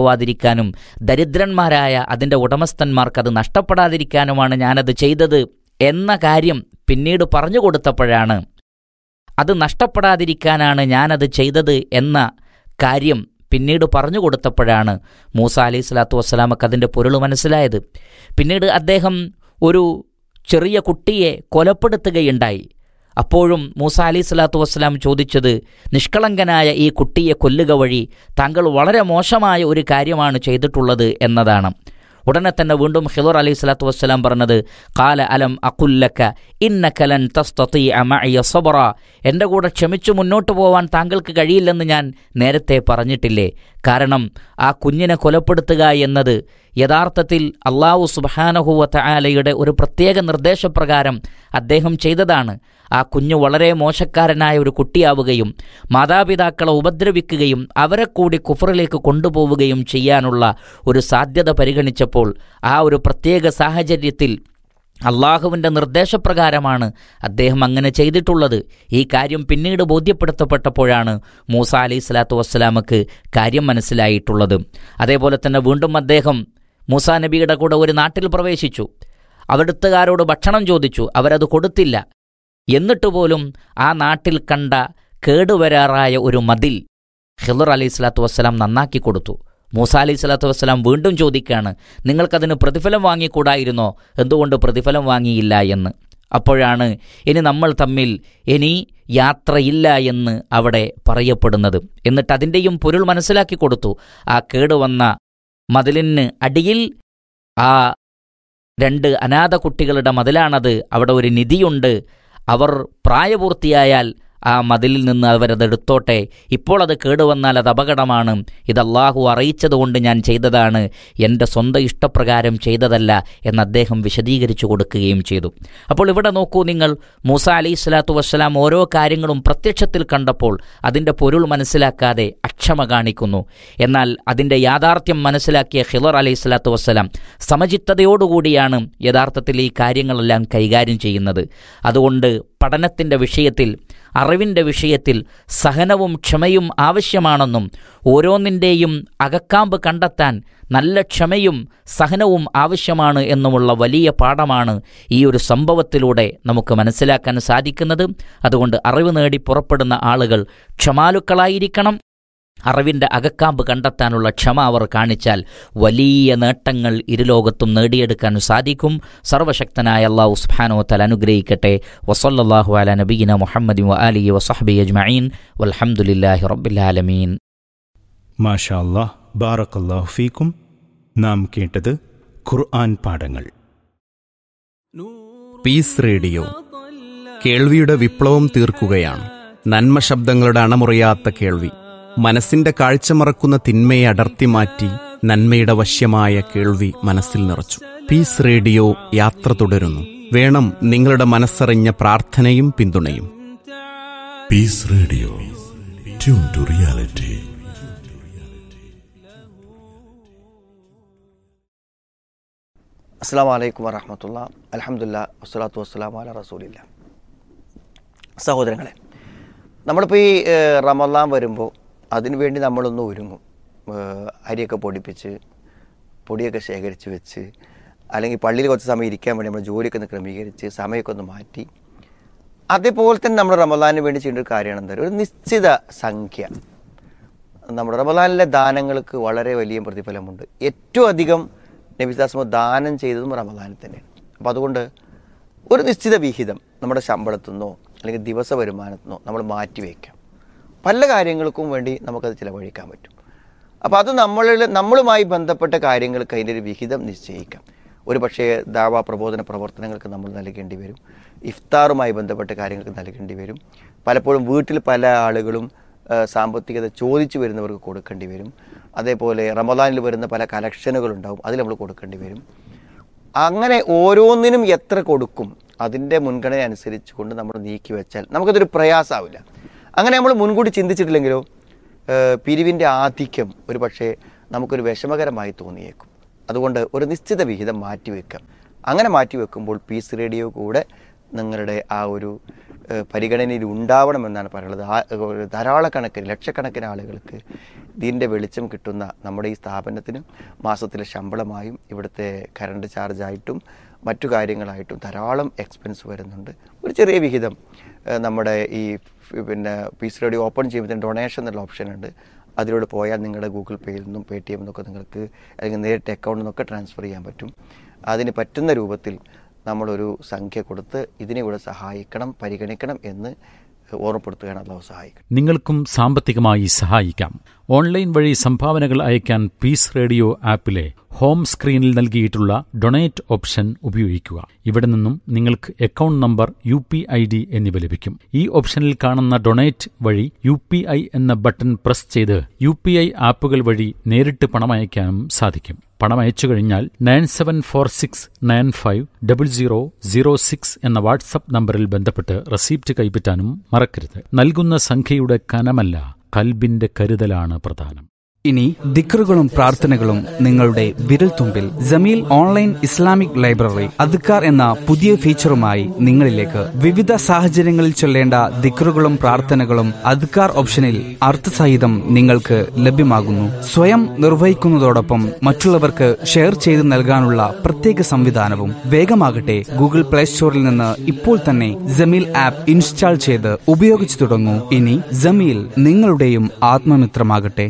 പിടിച്ചുകൊണ്ടുപോവാതിരിക്കാനും ദരിദ്രന്മാരായ അതിൻ്റെ ഉടമസ്ഥന്മാർക്ക് അത് നഷ്ടപ്പെടാതിരിക്കാനുമാണ് ഞാനത് ചെയ്തത് എന്ന കാര്യം പിന്നീട് പറഞ്ഞു കൊടുത്തപ്പോഴാണ് അത് നഷ്ടപ്പെടാതിരിക്കാനാണ് ഞാനത് ചെയ്തത് എന്ന കാര്യം പിന്നീട് പറഞ്ഞു കൊടുത്തപ്പോഴാണ് മൂസ അലൈഹി സ്വലാത്തു വസ്സലാമക്ക് അതിൻ്റെ പൊരുൾ മനസ്സിലായത് പിന്നീട് അദ്ദേഹം ഒരു ചെറിയ കുട്ടിയെ കൊലപ്പെടുത്തുകയുണ്ടായി അപ്പോഴും മൂസ അലൈഹി സ്വലാത്തു വസ്സലാം ചോദിച്ചത് നിഷ്കളങ്കനായ ഈ കുട്ടിയെ കൊല്ലുക വഴി താങ്കൾ വളരെ മോശമായ ഒരു കാര്യമാണ് ചെയ്തിട്ടുള്ളത് എന്നതാണ് ഉടനെ തന്നെ വീണ്ടും ഹിദർ അലൈഹി സ്വലാത്തു വസ്സലാം പറഞ്ഞത് കാല അലം അക്കുല്ലക്ക ഇന്നക്കലൻ തസ്തീ അമയ സബറ എൻ്റെ കൂടെ ക്ഷമിച്ചു മുന്നോട്ട് പോവാൻ താങ്കൾക്ക് കഴിയില്ലെന്ന് ഞാൻ നേരത്തെ പറഞ്ഞിട്ടില്ലേ കാരണം ആ കുഞ്ഞിനെ കൊലപ്പെടുത്തുക എന്നത് യഥാർത്ഥത്തിൽ അള്ളാഹു സുബാനഹുവത്ത ആലയുടെ ഒരു പ്രത്യേക നിർദ്ദേശപ്രകാരം അദ്ദേഹം ചെയ്തതാണ് ആ കുഞ്ഞ് വളരെ മോശക്കാരനായ ഒരു കുട്ടിയാവുകയും മാതാപിതാക്കളെ ഉപദ്രവിക്കുകയും അവരെ കൂടി കുഫറിലേക്ക് കൊണ്ടുപോവുകയും ചെയ്യാനുള്ള ഒരു സാധ്യത പരിഗണിച്ചപ്പോൾ ആ ഒരു പ്രത്യേക സാഹചര്യത്തിൽ അള്ളാഹുവിൻ്റെ നിർദ്ദേശപ്രകാരമാണ് അദ്ദേഹം അങ്ങനെ ചെയ്തിട്ടുള്ളത് ഈ കാര്യം പിന്നീട് ബോധ്യപ്പെടുത്തപ്പെട്ടപ്പോഴാണ് മൂസ അലൈഹി സ്വലാത്തു വസ്സലാമക്ക് കാര്യം മനസ്സിലായിട്ടുള്ളത് അതേപോലെ തന്നെ വീണ്ടും അദ്ദേഹം മൂസ നബിയുടെ കൂടെ ഒരു നാട്ടിൽ പ്രവേശിച്ചു അവിടുത്തുകാരോട് ഭക്ഷണം ചോദിച്ചു അവരത് കൊടുത്തില്ല എന്നിട്ട് പോലും ആ നാട്ടിൽ കണ്ട കേടുവരാറായ ഒരു മതിൽ ഹിദർ അലൈഹി സ്വലാത്തു വസ്സലാം നന്നാക്കി കൊടുത്തു മൂസ അലൈഹി സ്വലാത്തു വസ്സലാം വീണ്ടും ചോദിക്കുകയാണ് നിങ്ങൾക്കതിന് പ്രതിഫലം വാങ്ങിക്കൂടായിരുന്നോ എന്തുകൊണ്ട് പ്രതിഫലം വാങ്ങിയില്ല എന്ന് അപ്പോഴാണ് ഇനി നമ്മൾ തമ്മിൽ ഇനി യാത്രയില്ല എന്ന് അവിടെ പറയപ്പെടുന്നത് എന്നിട്ട് അതിൻ്റെയും പൊരുൾ മനസ്സിലാക്കി കൊടുത്തു ആ കേടുവന്ന മതിലിന് അടിയിൽ ആ രണ്ട് അനാഥ കുട്ടികളുടെ മതിലാണത് അവിടെ ഒരു നിധിയുണ്ട് അവർ പ്രായപൂർത്തിയായാൽ ആ മതിലിൽ നിന്ന് അവരതെടുത്തോട്ടെ ഇപ്പോൾ അത് കേടുവന്നാൽ അത് അപകടമാണ് ഇത് അള്ളാഹു അറിയിച്ചതുകൊണ്ട് ഞാൻ ചെയ്തതാണ് എൻ്റെ സ്വന്തം ഇഷ്ടപ്രകാരം ചെയ്തതല്ല എന്ന് അദ്ദേഹം വിശദീകരിച്ചു കൊടുക്കുകയും ചെയ്തു അപ്പോൾ ഇവിടെ നോക്കൂ നിങ്ങൾ മൂസ അലൈഹി സ്വലാത്തു വസ്സലാം ഓരോ കാര്യങ്ങളും പ്രത്യക്ഷത്തിൽ കണ്ടപ്പോൾ അതിൻ്റെ പൊരുൾ മനസ്സിലാക്കാതെ അക്ഷമ കാണിക്കുന്നു എന്നാൽ അതിൻ്റെ യാഥാർത്ഥ്യം മനസ്സിലാക്കിയ ഹിലർ അലൈഹി സ്വലാത്തു വസ്സലാം സമചിത്തതയോടുകൂടിയാണ് യഥാർത്ഥത്തിൽ ഈ കാര്യങ്ങളെല്ലാം കൈകാര്യം ചെയ്യുന്നത് അതുകൊണ്ട് പഠനത്തിൻ്റെ വിഷയത്തിൽ അറിവിൻ്റെ വിഷയത്തിൽ സഹനവും ക്ഷമയും ആവശ്യമാണെന്നും ഓരോന്നിൻ്റെയും അകക്കാമ്പ് കണ്ടെത്താൻ നല്ല ക്ഷമയും സഹനവും ആവശ്യമാണ് എന്നുമുള്ള വലിയ പാഠമാണ് ഈ ഒരു സംഭവത്തിലൂടെ നമുക്ക് മനസ്സിലാക്കാൻ സാധിക്കുന്നത് അതുകൊണ്ട് അറിവ് നേടി പുറപ്പെടുന്ന ആളുകൾ ക്ഷമാലുക്കളായിരിക്കണം അറിവിൻ്റെ അകക്കാമ്പ് കണ്ടെത്താനുള്ള ക്ഷമ അവർ കാണിച്ചാൽ വലിയ നേട്ടങ്ങൾ ഇരുലോകത്തും നേടിയെടുക്കാൻ സാധിക്കും സർവശക്തനായ അള്ളാഹു സുബ്ഹാനഹു തല അനുഗ്രഹിക്കട്ടെ വസല്ലല്ലാഹു അല നബീന മുഹമ്മദി വ ആലി വസഹബി അജ്മഈൻ വൽഹംദുലില്ലാഹി റബ്ബിൽ ആലമീൻ മാഷാ അല്ലാഹ് ബാറക്കല്ലാഹു ഫീക്കും നാം കേട്ടത് ഖുർആൻ പാഠങ്ങൾ പീസ് റേഡിയോ കേൾവിയുടെ വിപ്ലവം തീർക്കുകയാണ് നന്മ ശബ്ദങ്ങളുടെ അണമുറിയാത്ത കേൾവി മനസ്സിന്റെ കാഴ്ച മറക്കുന്ന തിന്മയെ അടർത്തി മാറ്റി നന്മയുടെ വശ്യമായ കേൾവി മനസ്സിൽ നിറച്ചു പീസ് റേഡിയോ യാത്ര തുടരുന്നു വേണം നിങ്ങളുടെ മനസ്സറിഞ്ഞ പ്രാർത്ഥനയും പിന്തുണയും peace radio tune to reality അസ്സാം വലൈക്കും വറഹമത്തുള്ള അലഹമുല്ല വസ്സലാത്തു വസ്സലാം അല റസൂലില്ല സഹോദരങ്ങളെ നമ്മളിപ്പോൾ ഈ ഏഹ്, റമദാൻ വരുമ്പോൾ അതിനു വേണ്ടി നമ്മളൊന്ന് ഒരുങ്ങും ഏഹ്, അരിയൊക്കെ പൊടിപ്പിച്ച് പൊടിയൊക്കെ ശേഖരിച്ച് വെച്ച് അല്ലെങ്കിൽ പള്ളിയിൽ കുറച്ച് സമയം ഇരിക്കാൻ വേണ്ടി നമ്മൾ ജോലിയൊക്കെ ഒന്ന് ക്രമീകരിച്ച് സമയമൊക്കെ ഒന്ന് മാറ്റി അതേപോലെ തന്നെ നമ്മൾ റമദാനിന് വേണ്ടി ചെയ്യേണ്ട ഒരു കാര്യമാണ് എന്താ ഒരു നിശ്ചിത സംഖ്യ നമ്മുടെ റമദാനിലെ ദാനങ്ങൾക്ക് വളരെ വലിയ പ്രതിഫലമുണ്ട് ഏറ്റവും അധികം നബിദാസ്മ ദാനം ചെയ്തതും റമദാനിൽ തന്നെയാണ് അപ്പോൾ അതുകൊണ്ട് ഒരു നിശ്ചിത വിഹിതം നമ്മുടെ ശമ്പളത്തിൽ നിന്നോ അല്ലെങ്കിൽ ദിവസ വരുമാനത്തിൽ നിന്നോ നമ്മൾ മാറ്റി വയ്ക്കാം പല കാര്യങ്ങൾക്കും വേണ്ടി നമുക്കത് ചിലവഴിക്കാൻ പറ്റും അപ്പോൾ അത് നമ്മളിൽ നമ്മളുമായി ബന്ധപ്പെട്ട കാര്യങ്ങൾക്ക് അതിൻ്റെ ഒരു വിഹിതം നിശ്ചയിക്കാം ഒരു പക്ഷേ ദാവാ പ്രബോധന പ്രവർത്തനങ്ങൾക്ക് നമ്മൾ നൽകേണ്ടി വരും ഇഫ്താറുമായി ബന്ധപ്പെട്ട കാര്യങ്ങൾക്ക് നൽകേണ്ടി വരും പലപ്പോഴും വീട്ടിൽ പല ആളുകളും ആ, സാമ്പത്തികത ചോദിച്ചു വരുന്നവർക്ക് കൊടുക്കേണ്ടി വരും അതേപോലെ റമദാനിൽ വരുന്ന പല കലക്ഷനുകളുണ്ടാവും അതിൽ നമ്മൾ കൊടുക്കേണ്ടി വരും അങ്ങനെ ഓരോന്നിനും എത്ര കൊടുക്കും അതിൻ്റെ മുൻഗണന അനുസരിച്ച് കൊണ്ട് നമ്മൾ നീക്കി വെച്ചാൽ നമുക്കതൊരു പ്രയാസമാവില്ല അങ്ങനെ നമ്മൾ മുൻകൂട്ടി ചിന്തിച്ചിട്ടില്ലെങ്കിലോ ഏഹ് പിരിവിൻ്റെ ആധിക്യം ഒരു പക്ഷേ നമുക്കൊരു വിഷമകരമായി തോന്നിയേക്കും അതുകൊണ്ട് ഒരു നിശ്ചിത വിഹിതം മാറ്റി വെക്കാം അങ്ങനെ മാറ്റി വെക്കുമ്പോൾ പീസ് റേഡിയോ കൂടെ നിങ്ങളുടെ ആ ഒരു ഏഹ് പരിഗണനയിൽ ഉണ്ടാവണമെന്നാണ് പറയുന്നത് ആ ഒരു ധാരാളക്കണക്കിന് ലക്ഷക്കണക്കിന് ആളുകൾക്ക് ഇതിൻ്റെ വെളിച്ചം കിട്ടുന്ന നമ്മുടെ ഈ സ്ഥാപനത്തിന് മാസത്തിലെ ശമ്പളമായും ഇവിടുത്തെ കറണ്ട് ചാർജായിട്ടും മറ്റു കാര്യങ്ങളായിട്ടും ധാരാളം എക്സ്പെൻസ് വരുന്നുണ്ട് ഒരു ചെറിയ വിഹിതം ഏഹ് നമ്മുടെ ഈ ഫ് പിന്നെ പീസ് റേഡിയോ ഓപ്പൺ ചെയ്യുമ്പോൾ ഡൊണേഷൻ എന്നുള്ള ഓപ്ഷൻ ഉണ്ട് അതിലൂടെ പോയാൽ നിങ്ങളുടെ ഗൂഗിൾ പേയിൽ നിന്നും പേ ടി എം നിന്നൊക്കെ നിങ്ങൾക്ക് അല്ലെങ്കിൽ നേരിട്ട് അക്കൗണ്ടിൽ നിന്നൊക്കെ ട്രാൻസ്ഫർ ചെയ്യാൻ പറ്റും അതിന് പറ്റുന്ന രൂപത്തിൽ നമ്മളൊരു സംഖ്യ കൊടുത്ത് ഇതിനെ കൂടെ സഹായിക്കണം പരിഗണിക്കണം എന്ന് ഓർമ്മപ്പെടുത്തുകയാണ് അള്ളാഹു സഹായിക്കും നിങ്ങൾക്കും സാമ്പത്തികമായി സഹായിക്കാം ഓൺലൈൻ വഴി സംഭാവനകൾ അയക്കാൻ പീസ് റേഡിയോ ആപ്പിലെ ഹോം സ്ക്രീനിൽ നൽകിയിട്ടുള്ള ഡൊണേറ്റ് ഓപ്ഷൻ ഉപയോഗിക്കുക ഇവിടെ നിന്നും നിങ്ങൾക്ക് account number U P I D എന്നിവ ലഭിക്കും ഈ ഓപ്ഷനിൽ കാണുന്ന ഡൊണേറ്റ് വഴി യു പി ഐ എന്ന ബട്ടൺ പ്രസ് ചെയ്ത് യു പി ഐ ആപ്പുകൾ വഴി നേരിട്ട് പണം അയക്കാനും സാധിക്കും പണം അയച്ചു കഴിഞ്ഞാൽ nine seven four six nine five double zero zero six എന്ന വാട്സപ്പ് നമ്പറിൽ ബന്ധപ്പെട്ട് റെസീപ്റ്റ് കൈപ്പറ്റാനും മറക്കരുത് നൽകുന്ന സംഖ്യയുടെ കനമല്ല കൽബിന്റെ കരുതലാണ് പ്രധാനം ഇനി ദിക്റുകളും പ്രാർത്ഥനകളും നിങ്ങളുടെ വിരൽത്തുമ്പിൽ ജമീൽ ഓൺലൈൻ ഇസ്ലാമിക് ലൈബ്രറി അദ്ക്കാർ എന്ന പുതിയ ഫീച്ചറുമായി നിങ്ങളിലേക്ക് വിവിധ സാഹചര്യങ്ങളിൽ ചൊല്ലേണ്ട ദിക്റുകളും പ്രാർത്ഥനകളും അദ്ക്കാർ ഓപ്ഷനിൽ അർത്ഥസഹിതം നിങ്ങൾക്ക് ലഭ്യമാകുന്നു സ്വയം നിർവഹിക്കുന്നതോടൊപ്പം മറ്റുള്ളവർക്ക് ഷെയർ ചെയ്ത് നൽകാനുള്ള പ്രത്യേക സംവിധാനവും വേഗമാകട്ടെ ഗൂഗിൾ പ്ലേ സ്റ്റോറിൽ നിന്ന് ഇപ്പോൾ തന്നെ ജമീൽ ആപ്പ് ഇൻസ്റ്റാൾ ചെയ്ത് ഉപയോഗിച്ചു തുടങ്ങൂ ഇനി ജമീൽ നിങ്ങളുടെയും ആത്മമിത്രമാകട്ടെ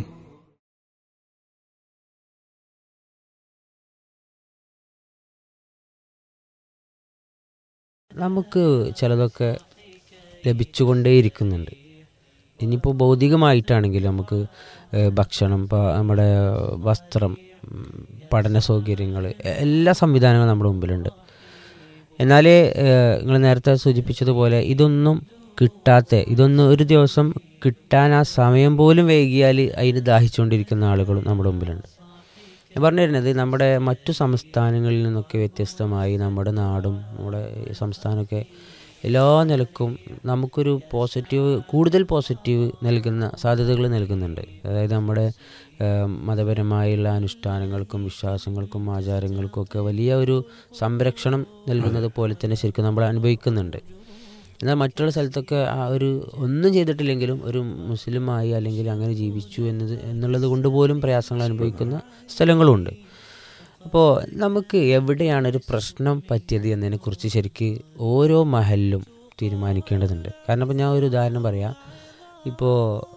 നമുക്ക് ചിലതൊക്കെ ലഭിച്ചുകൊണ്ടേയിരിക്കുന്നുണ്ട് ഇനിയിപ്പോൾ ഭൗതികമായിട്ടാണെങ്കിലും നമുക്ക് ഏഹ്, ഭക്ഷണം ഇപ്പോൾ നമ്മുടെ വസ്ത്രം ഉം, പഠന സൗകര്യങ്ങൾ എല്ലാ സംവിധാനങ്ങളും നമ്മുടെ മുമ്പിലുണ്ട് എന്നാൽ നിങ്ങൾ നേരത്തെ സൂചിപ്പിച്ചതുപോലെ ഇതൊന്നും കിട്ടാത്ത ഇതൊന്നും ഒരു ദിവസം കിട്ടാൻ ആ സമയം പോലും വൈകിയാൽ അതിന് ദാഹിച്ചുകൊണ്ടിരിക്കുന്ന ആളുകളും നമ്മുടെ മുമ്പിലുണ്ട് ഞാൻ പറഞ്ഞു വരുന്നത് നമ്മുടെ മറ്റു സംസ്ഥാനങ്ങളിൽ നിന്നൊക്കെ വ്യത്യസ്തമായി നമ്മുടെ നാടും നമ്മുടെ ഈ സംസ്ഥാനമൊക്കെ എല്ലാ നിലക്കും നമുക്കൊരു പോസിറ്റീവ് കൂടുതൽ പോസിറ്റീവ് നൽകുന്ന സാധ്യതകൾ നൽകുന്നുണ്ട് അതായത് നമ്മുടെ ഏഹ്, മതപരമായുള്ള അനുഷ്ഠാനങ്ങൾക്കും വിശ്വാസങ്ങൾക്കും ആചാരങ്ങൾക്കും ഒക്കെ വലിയ ഒരു സംരക്ഷണം നൽകുന്നത് പോലെ തന്നെ ശരിക്കും നമ്മൾ അനുഭവിക്കുന്നുണ്ട് എന്നാൽ മറ്റുള്ള സ്ഥലത്തൊക്കെ ആ ഒരു ഒന്നും ചെയ്തിട്ടില്ലെങ്കിലും ഒരു മുസ്ലിമായി അല്ലെങ്കിൽ അങ്ങനെ ജീവിച്ചു എന്നത് എന്നുള്ളത് കൊണ്ട് പോലും പ്രയാസങ്ങൾ അനുഭവിക്കുന്ന സ്ഥലങ്ങളുമുണ്ട് അപ്പോൾ നമുക്ക് എവിടെയാണ് ഒരു പ്രശ്നം പറ്റിയത് എന്നതിനെക്കുറിച്ച് ശരിക്ക് ഓരോ മഹലിലും തീരുമാനിക്കേണ്ടതുണ്ട് കാരണം ഇപ്പോൾ ഞാൻ ഒരു ഉദാഹരണം പറയാം ഇപ്പോൾ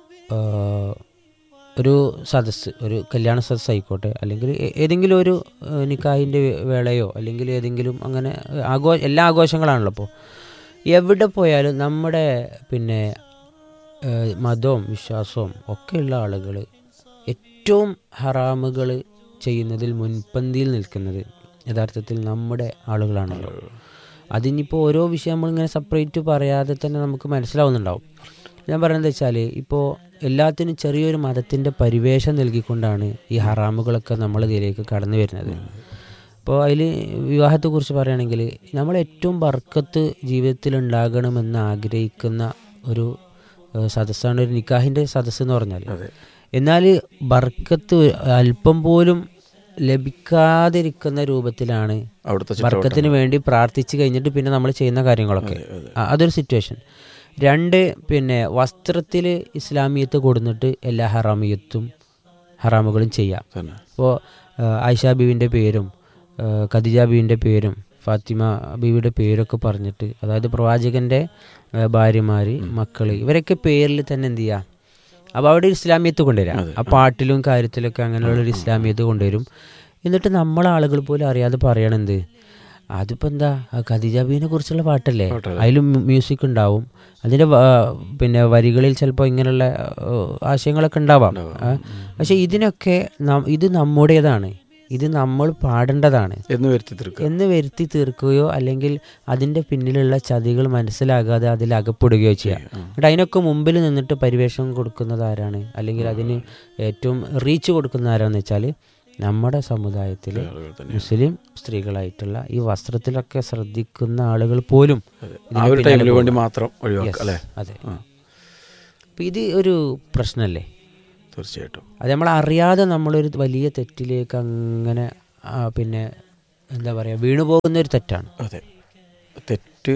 ഒരു സദസ്സ് ഒരു കല്യാണ സദസ്സ് ആയിക്കോട്ടെ അല്ലെങ്കിൽ ഏ- ഏതെങ്കിലും ഒരു ഏഹ്, നിക്കാഹിൻ്റെ വേളയോ അല്ലെങ്കിൽ ഏതെങ്കിലും അങ്ങനെ ആഘോ എല്ലാ ആഘോഷങ്ങളാണല്ലോ ഇപ്പോൾ എവിടെ പോയാലും നമ്മുടെ പിന്നെ ഏഹ്, മതവും വിശ്വാസവും ഒക്കെയുള്ള ആളുകൾ ഏറ്റവും ഹറാമുകൾ ചെയ്യുന്നതിൽ മുൻപന്തിയിൽ നിൽക്കുന്നത് യഥാർത്ഥത്തിൽ നമ്മുടെ ആളുകളാണല്ലോ അതിനിപ്പോൾ ഓരോ വിഷയം നമ്മളിങ്ങനെ സെപ്പറേറ്റ് പറയാതെ തന്നെ നമുക്ക് മനസ്സിലാവുന്നുണ്ടാവും ഞാൻ പറയുന്നത് വെച്ചാൽ ഇപ്പോൾ എല്ലാത്തിനും ചെറിയൊരു മതത്തിൻ്റെ പരിവേഷം നൽകിക്കൊണ്ടാണ് ഈ ഹറാമുകളൊക്കെ നമ്മളിതിലേക്ക് കടന്നു വരുന്നത് അപ്പോൾ അതിൽ വിവാഹത്തെക്കുറിച്ച് പറയുകയാണെങ്കിൽ നമ്മൾ ഏറ്റവും ബർക്കത്ത് ജീവിതത്തിൽ ഉണ്ടാകണമെന്ന് ആഗ്രഹിക്കുന്ന ഒരു ഏഹ്, സദസ്സാണ് ഒരു നിക്കാഹിൻ്റെ സദസ്സ് എന്ന് പറഞ്ഞാൽ എന്നാൽ ബർക്കത്ത് അല്പം പോലും ലഭിക്കാതിരിക്കുന്ന രൂപത്തിലാണ് അവിടുത്തെ ചുറ്റുവട്ടം. ബർക്കത്തിന് വേണ്ടി പ്രാർത്ഥിച്ച് കഴിഞ്ഞിട്ട് പിന്നെ നമ്മൾ ചെയ്യുന്ന കാര്യങ്ങളൊക്കെ ആ, അതൊരു സിറ്റുവേഷൻ രണ്ട് പിന്നെ വസ്ത്രത്തിൽ ഇസ്ലാമിയത്ത് കൊടുന്നിട്ട് എല്ലാ ഹറാമിയത്തും ഹറാമുകളും ചെയ്യാം ഇപ്പോൾ ആയിഷ ബീവിൻ്റെ പേരും ആ, ഖദീജ ബീവിൻ്റെ പേരും ഫാത്തിമ ബീവിയുടെ പേരൊക്കെ പറഞ്ഞിട്ട് അതായത് പ്രവാചകൻ്റെ ഭാര്യമാർ മക്കൾ ഇവരൊക്കെ പേരിൽ തന്നെ എന്ത് ചെയ്യുക അപ്പോൾ അവിടെ ഒരു ഇസ്ലാമിയത്ത് കൊണ്ടുവരാം ആ പാട്ടിലും കാര്യത്തിലൊക്കെ അങ്ങനെയുള്ള ഒരു ഇസ്ലാമിയത്ത് കൊണ്ടുവരും എന്നിട്ട് നമ്മളെ ആളുകൾ പോലും അറിയാതെ പറയണെന്ത് അതിപ്പോൾ എന്താ ആ ഖദീജ ബീവിനെ കുറിച്ചുള്ള പാട്ടല്ലേ അതിലും മ്യൂസിക് ഉണ്ടാവും അതിൻ്റെ വ- പിന്നെ വരികളിൽ ചിലപ്പോൾ ഇങ്ങനെയുള്ള ആ, ആശയങ്ങളൊക്കെ ഉണ്ടാവാം ആ, പക്ഷേ ഇതിനൊക്കെ നം- ഇത് നമ്മുടേതാണ് ഇത് നമ്മൾ പാടേണ്ടതാണ് എന്ന് വരുത്തി തീർക്കുക എന്ന് വരുത്തി തീർക്കുകയോ അല്ലെങ്കിൽ അതിൻ്റെ പിന്നിലുള്ള ചതികൾ മനസ്സിലാകാതെ അതിൽ അകപ്പെടുകയോ ചെയ്യാം എന്നിട്ട് അതിനൊക്കെ മുമ്പിൽ നിന്നിട്ട് പരിവേഷം കൊടുക്കുന്നത് ആരാണ് അല്ലെങ്കിൽ അതിന് ഏറ്റവും റീച്ച് കൊടുക്കുന്ന ആരാന്ന് വെച്ചാൽ നമ്മുടെ സമുദായത്തിൽ മുസ്ലിം സ്ത്രീകളായിട്ടുള്ള ഈ വസ്ത്രത്തിലൊക്കെ ശ്രദ്ധിക്കുന്ന ആളുകൾ പോലും ഇതിന് ആ ഒരു പിന്നാലെ ടൈമിൽ വേണ്ടി പോകും. മാത്രം ഒഴിവാക്കുക, Yes, അല്ലേ? അതെ ആ. അപ്പം ഇത് ഒരു പ്രശ്നമല്ലേ തീർച്ചയായിട്ടും അത് നമ്മൾ അറിയാതെ നമ്മളൊരു വലിയ തെറ്റിലേക്ക് അങ്ങനെ ആ, പിന്നെ എന്താ പറയുക വീണു പോകുന്ന ഒരു തെറ്റാണ് അതെ തെറ്റ്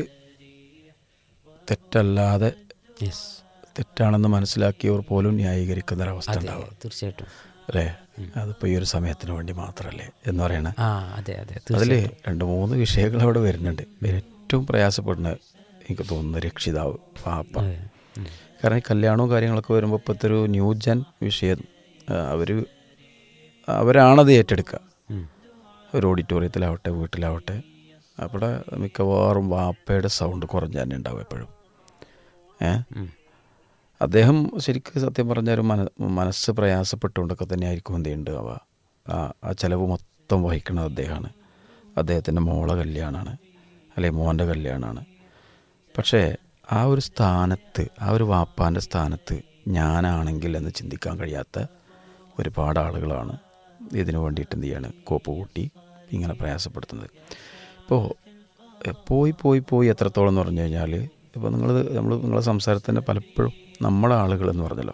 തെറ്റല്ലാതെ യെസ് തെറ്റാണെന്ന് മനസ്സിലാക്കിയവർ പോലും ന്യായീകരിക്കുന്ന ഒരവസ്ഥ അതെ ഉണ്ടാവുക തീർച്ചയായിട്ടും അല്ലേ അതിപ്പോൾ ഈ ഒരു സമയത്തിന് വേണ്ടി മാത്രമല്ലേ എന്ന് പറയണ ആ, അതെ, അതെ, അതിൽ തീർച്ചയായും. രണ്ട് മൂന്ന് വിഷയങ്ങൾ അവിടെ വരുന്നുണ്ട് ഏറ്റവും പ്രയാസപ്പെടുന്ന എനിക്ക് തോന്നുന്നു രക്ഷിതാവ് പാപ്പ അതെ. ഉം. കാരണം ഈ കല്യാണവും കാര്യങ്ങളൊക്കെ വരുമ്പോൾ ഇപ്പോഴത്തെ ഒരു ന്യൂജൻ വിഷയം അവർ അവരാണത് ഏറ്റെടുക്കുക ഉം. ഒരു ഓഡിറ്റോറിയത്തിലാവട്ടെ വീട്ടിലാവട്ടെ അവിടെ മിക്കവാറും വാപ്പയുടെ സൗണ്ട് കുറഞ്ഞു തന്നെ ഉണ്ടാവും എപ്പോഴും ഏ ഉം. അദ്ദേഹം ശരിക്കും സത്യം പറഞ്ഞ ഒരു മന മനസ്സ് പ്രയാസപ്പെട്ടുകൊണ്ടൊക്കെ തന്നെ ആയിരിക്കും എന്ത് ഉണ്ടാവുക ആ ആ ചിലവ് മൊത്തം വഹിക്കുന്നത് അദ്ദേഹമാണ് അദ്ദേഹത്തിൻ്റെ മോളെ കല്യാണമാണ് അല്ലെങ്കിൽ മോൻ്റെ കല്യാണമാണ് പക്ഷേ ആ ഒരു സ്ഥാനത്ത് ആ ഒരു വാപ്പാൻ്റെ സ്ഥാനത്ത് ഞാനാണെങ്കിൽ എന്ന് ചിന്തിക്കാൻ കഴിയാത്ത ഒരുപാട് ആളുകളാണ് ഇതിനു വേണ്ടിയിട്ട് എന്ത് ചെയ്യാണ് കോപ്പ് കൂട്ടി ഇങ്ങനെ പ്രയാസപ്പെടുത്തുന്നത് ഇപ്പോൾ പോയി പോയി പോയി എത്രത്തോളം എന്ന് പറഞ്ഞു കഴിഞ്ഞാൽ ഇപ്പോൾ നിങ്ങൾ നമ്മൾ നിങ്ങളെ സംസാരത്തിൻ്റെ പലപ്പോഴും നമ്മളെ ആളുകൾ എന്ന് പറഞ്ഞല്ലോ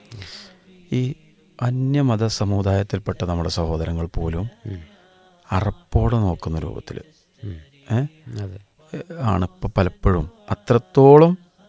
ഈ അന്യമത സമുദായത്തിൽപ്പെട്ട നമ്മുടെ സഹോദരങ്ങൾ പോലും അറപ്പോടെ നോക്കുന്ന രൂപത്തിൽ ഏ അതെ. ആണ് ഇപ്പോൾ പലപ്പോഴും അത്രത്തോളം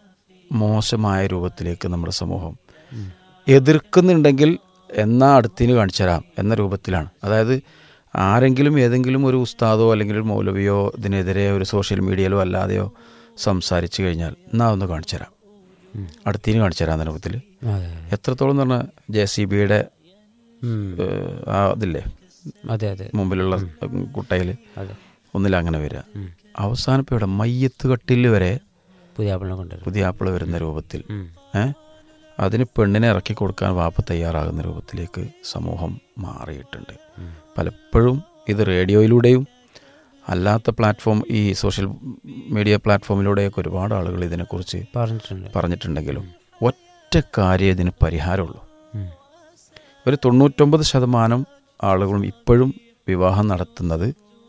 മോശമായ രൂപത്തിലേക്ക് നമ്മുടെ സമൂഹം എതിർക്കുന്നുണ്ടെങ്കിൽ എന്നാ അടുത്തിന് കാണിച്ചു തരാം എന്ന രൂപത്തിലാണ് അതായത് ആരെങ്കിലും ഏതെങ്കിലും ഒരു ഉസ്താദോ അല്ലെങ്കിൽ ഒരു മൗലവിയോ ഇതിനെതിരെ ഒരു സോഷ്യൽ മീഡിയയിലോ അല്ലാതെയോ സംസാരിച്ചു കഴിഞ്ഞാൽ എന്നാ ഒന്ന് കാണിച്ചു തരാം അടുത്തിന് കാണിച്ചു തരാം എന്ന രൂപത്തിൽ അതെ. എത്രത്തോളം എന്ന് പറഞ്ഞാൽ ജെ സി ബിയുടെ ഉം. ആ ഇതില്ലേ അതെ, അതെ. മുമ്പിലുള്ള കുട്ടയിൽ അതെ. ഒന്നിലങ്ങനെ വരിക അവസാനം ഇപ്പോൾ ഇവിടെ മയ്യത്ത് കട്ടിൽ വരെ പുതിയ ആപ്പിളിനെ കൊണ്ടുവരും പുതിയ ആപ്പിൾ വരുന്ന രൂപത്തിൽ ഉം. ഏ അതിന് പെണ്ണിനെ ഇറക്കി കൊടുക്കാൻ വാപ്പ തയ്യാറാകുന്ന രൂപത്തിലേക്ക് സമൂഹം മാറിയിട്ടുണ്ട് പലപ്പോഴും ഇത് റേഡിയോയിലൂടെയും അല്ലാത്ത പ്ലാറ്റ്ഫോം ഈ സോഷ്യൽ മീഡിയ പ്ലാറ്റ്ഫോമിലൂടെയൊക്കെ ഒരുപാട് ആളുകൾ ഇതിനെക്കുറിച്ച് പറഞ്ഞിട്ടുണ്ട്. പറഞ്ഞിട്ടുണ്ടെങ്കിലും ഒറ്റ കാര്യം ഇതിന് പരിഹാരമുള്ളൂ ഉം. ഒരു തൊണ്ണൂറ്റൊമ്പത് ശതമാനം ആളുകളും ഇപ്പോഴും വിവാഹം നടത്തുന്നത്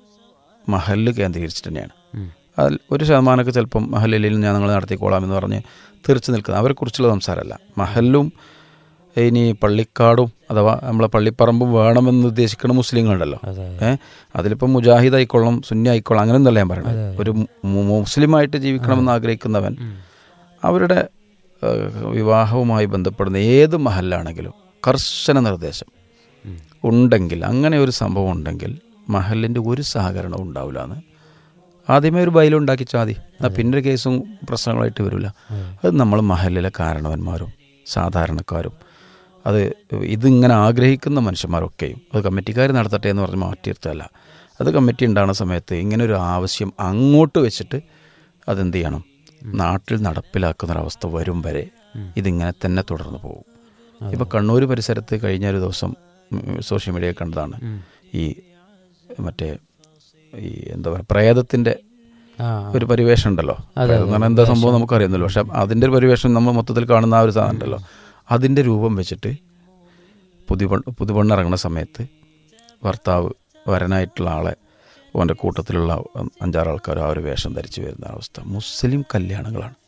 മഹല് കേന്ദ്രീകരിച്ചിട്ട് തന്നെയാണ് ഉം. അതിൽ ഒരു ശതമാനമൊക്കെ ചിലപ്പം മഹലിൽ ഞാൻ നിങ്ങൾ നടത്തിക്കോളാം എന്ന് പറഞ്ഞ് തീർച്ചു നിൽക്കുന്നത് അവരെക്കുറിച്ചുള്ള സംസാരമല്ല മഹലും ഇനി പള്ളിക്കാടും അഥവാ നമ്മളെ പള്ളിപ്പറമ്പും വേണമെന്ന് ഉദ്ദേശിക്കുന്ന മുസ്ലിങ്ങളുണ്ടല്ലോ ഏഹ് അതിലിപ്പം മുജാഹിദ് ആയിക്കൊള്ളും സുന്നി ആയിക്കൊള്ളും അങ്ങനെ ഒന്നല്ല ഞാൻ പറയുന്നത് ഒരു മു- മുസ്ലിമായിട്ട് ജീവിക്കണമെന്ന് ആഗ്രഹിക്കുന്നവൻ അവരുടെ ഏഹ്, വിവാഹവുമായി ബന്ധപ്പെടുന്ന ഏത് മഹലാണെങ്കിലും കർശന നിർദ്ദേശം ഉണ്ടെങ്കിൽ അങ്ങനെ ഒരു സംഭവം ഉണ്ടെങ്കിൽ മഹലിൻ്റെ ഒരു സഹകരണവും ഉണ്ടാവില്ല എന്ന് ആദ്യമേ ഒരു ബൈലം ഉണ്ടാക്കിച്ചാൽ മതി എന്നാൽ പിന്നെ ഒരു കേസും പ്രശ്നങ്ങളായിട്ട് വരില്ല അത് നമ്മൾ മഹലിലെ കാരണവന്മാരും സാധാരണക്കാരും അത് ഇതിങ്ങനെ ആഗ്രഹിക്കുന്ന മനുഷ്യന്മാരൊക്കെയും അത് കമ്മിറ്റിക്കാർ നടത്തട്ടെ എന്ന് പറഞ്ഞ് മാറ്റിയിരുത്തല്ല അത് കമ്മിറ്റി ഉണ്ടാകുന്ന സമയത്ത് ഇങ്ങനെ ഒരു ആവശ്യം അങ്ങോട്ട് വെച്ചിട്ട് അതെന്ത് ചെയ്യണം നാട്ടിൽ നടപ്പിലാക്കുന്നൊരവസ്ഥ വരും വരെ ഇതിങ്ങനെ തന്നെ തുടർന്ന് പോകും ഇപ്പോൾ കണ്ണൂർ പരിസരത്ത് കഴിഞ്ഞ ഒരു ദിവസം ഉം, സോഷ്യൽ മീഡിയയിൽ കണ്ടതാണ് ഈ മറ്റേ ഈ എന്താ പറയുക പ്രേതത്തിൻ്റെ ആ. ഒരു പരിവേഷം ഉണ്ടല്ലോ അതെ, പ്രേതം എന്ന് പറഞ്ഞാൽ എന്താ സംഭവം നമുക്കറിയുന്നല്ലോ പക്ഷെ അതിൻ്റെ ഒരു പരിവേഷം നമ്മൾ മൊത്തത്തിൽ കാണുന്ന ആ ഒരു സാധനം ഉണ്ടല്ലോ അതിൻ്റെ രൂപം വെച്ചിട്ട് പുതുപെണ്ണ് പുതുപെണ്ണ് ഇറങ്ങുന്ന സമയത്ത് ഭർത്താവ് വരനായിട്ടുള്ള ആളെ ഓൻ്റെ കൂട്ടത്തിലുള്ള അഞ്ചാറ് ആൾക്കാർ ആ ഒരു വേഷം ധരിച്ചു വരുന്ന അവസ്ഥ മുസ്ലിം കല്യാണങ്ങളാണ്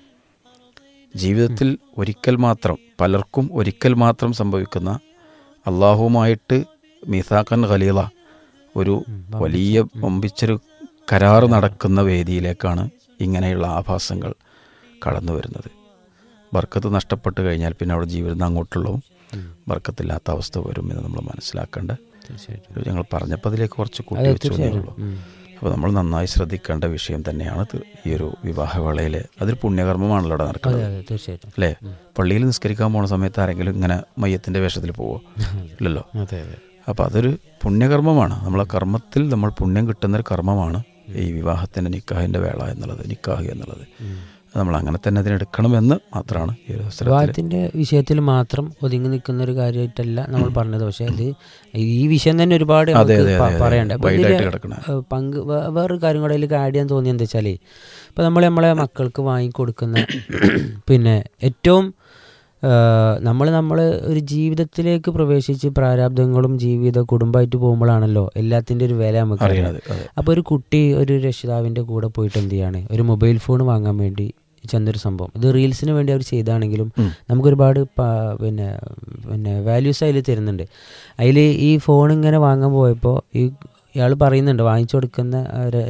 ജീവിതത്തിൽ ഒരിക്കൽ മാത്രം പലർക്കും ഒരിക്കൽ മാത്രം സംഭവിക്കുന്ന അള്ളാഹുവുമായിട്ട് മീസാഖൻ ഖലീല ഒരു വലിയ വമ്പിച്ചൊരു കരാറ് നടക്കുന്ന വേദിയിലേക്കാണ് ഇങ്ങനെയുള്ള ആഭാസങ്ങൾ കടന്നു വരുന്നത് ബർക്കത്ത് നഷ്ടപ്പെട്ട് കഴിഞ്ഞാൽ പിന്നെ അവിടെ ജീവിതം അങ്ങോട്ടുള്ളവും ബർക്കത്തില്ലാത്ത അവസ്ഥ വരും എന്ന് നമ്മൾ മനസ്സിലാക്കേണ്ട തീർച്ചയായിട്ടും. ഒരു ഞങ്ങൾ പറഞ്ഞപ്പോൾ അതിലേക്ക് കുറച്ച് കൂട്ടി അതെ, വെച്ചു എന്നേ തീർച്ചയായിട്ടും. ഉള്ളൂ ഉം. അപ്പോൾ നമ്മൾ നന്നായി ശ്രദ്ധിക്കേണ്ട വിഷയം തന്നെയാണ് ഇത് ഈ ഒരു വിവാഹവേളയിൽ അതൊരു പുണ്യകർമ്മമാണല്ലോ അവിടെ നടക്കുന്നത് അതെ, അതെ, തീർച്ചയായിട്ടും. അല്ലേ പള്ളിയിൽ നിസ്കരിക്കാൻ പോണ സമയത്ത് ആരെങ്കിലും ഇങ്ങനെ മയ്യത്തിൻ്റെ വേഷത്തിൽ പോവോ ഇല്ലല്ലോ അതെ, അതെ. അപ്പോൾ അതൊരു പുണ്യകർമ്മമാണ് നമ്മളെ കർമ്മത്തിൽ നമ്മൾ പുണ്യം കിട്ടുന്നൊരു കർമ്മമാണ് ഈ വിവാഹത്തിൻ്റെ നിക്കാഹിൻ്റെ വേള എന്നുള്ളത് നിക്കാഹ് എന്നുള്ളത് അത് നമ്മൾ അങ്ങനെ തന്നെ അതിനെടുക്കണമെന്ന് മാത്രമാണ് ഈ ഒരു അവസരത്തിൽ വിവാഹത്തിന്റെ വിഷയത്തിൽ മാത്രം ഒതുങ്ങി നിൽക്കുന്ന ഒരു കാര്യമായിട്ടല്ല നമ്മൾ പറഞ്ഞത് പക്ഷേ ഇത് ഈ വിഷയം തന്നെ ഒരുപാട് അതെ, നമുക്ക് അതെ, പ- അതെ, പറയണ്ട അപ്പൊ wide ഇതില് ആയിട്ട് കിടക്കണ. ഏഹ് പങ്ക് വേ- വേറൊരു കാര്യം കൂടെ അതിലേക്ക് ആഡ് ചെയ്യാൻ തോന്നിയത് എന്താ വെച്ചാൽ ഇപ്പം നമ്മൾ നമ്മളെ മക്കൾക്ക് വാങ്ങിക്കൊടുക്കുന്ന പിന്നെ ഏറ്റവും നമ്മൾ നമ്മൾ ഒരു ജീവിതത്തിലേക്ക് പ്രവേശിച്ച് പ്രാരാബ്ദങ്ങളും ജീവിത കുടുംബമായിട്ട് പോകുമ്പോഴാണല്ലോ എല്ലാത്തിൻ്റെ ഒരു വില നമുക്ക് അറിയണത്, അറിയാം അതെ. അപ്പോൾ ഒരു കുട്ടി ഒരു രക്ഷിതാവിൻ്റെ കൂടെ പോയിട്ട് എന്ത് ചെയ്യാണ് ഒരു മൊബൈൽ ഫോൺ വാങ്ങാൻ വേണ്ടി ചെന്നൊരു സംഭവം ഇത് റീൽസിന് വേണ്ടി അവർ ചെയ്താണെങ്കിലും ഉം. നമുക്കൊരുപാട് പ- പിന്നെ പിന്നെ വാല്യൂസ് അതിൽ തരുന്നുണ്ട് അതിൽ ഈ ഫോൺ ഇങ്ങനെ വാങ്ങാൻ പോയപ്പോൾ ഈ ഇയാൾ പറയുന്നുണ്ട് വാങ്ങിച്ചു കൊടുക്കുന്ന ഒരു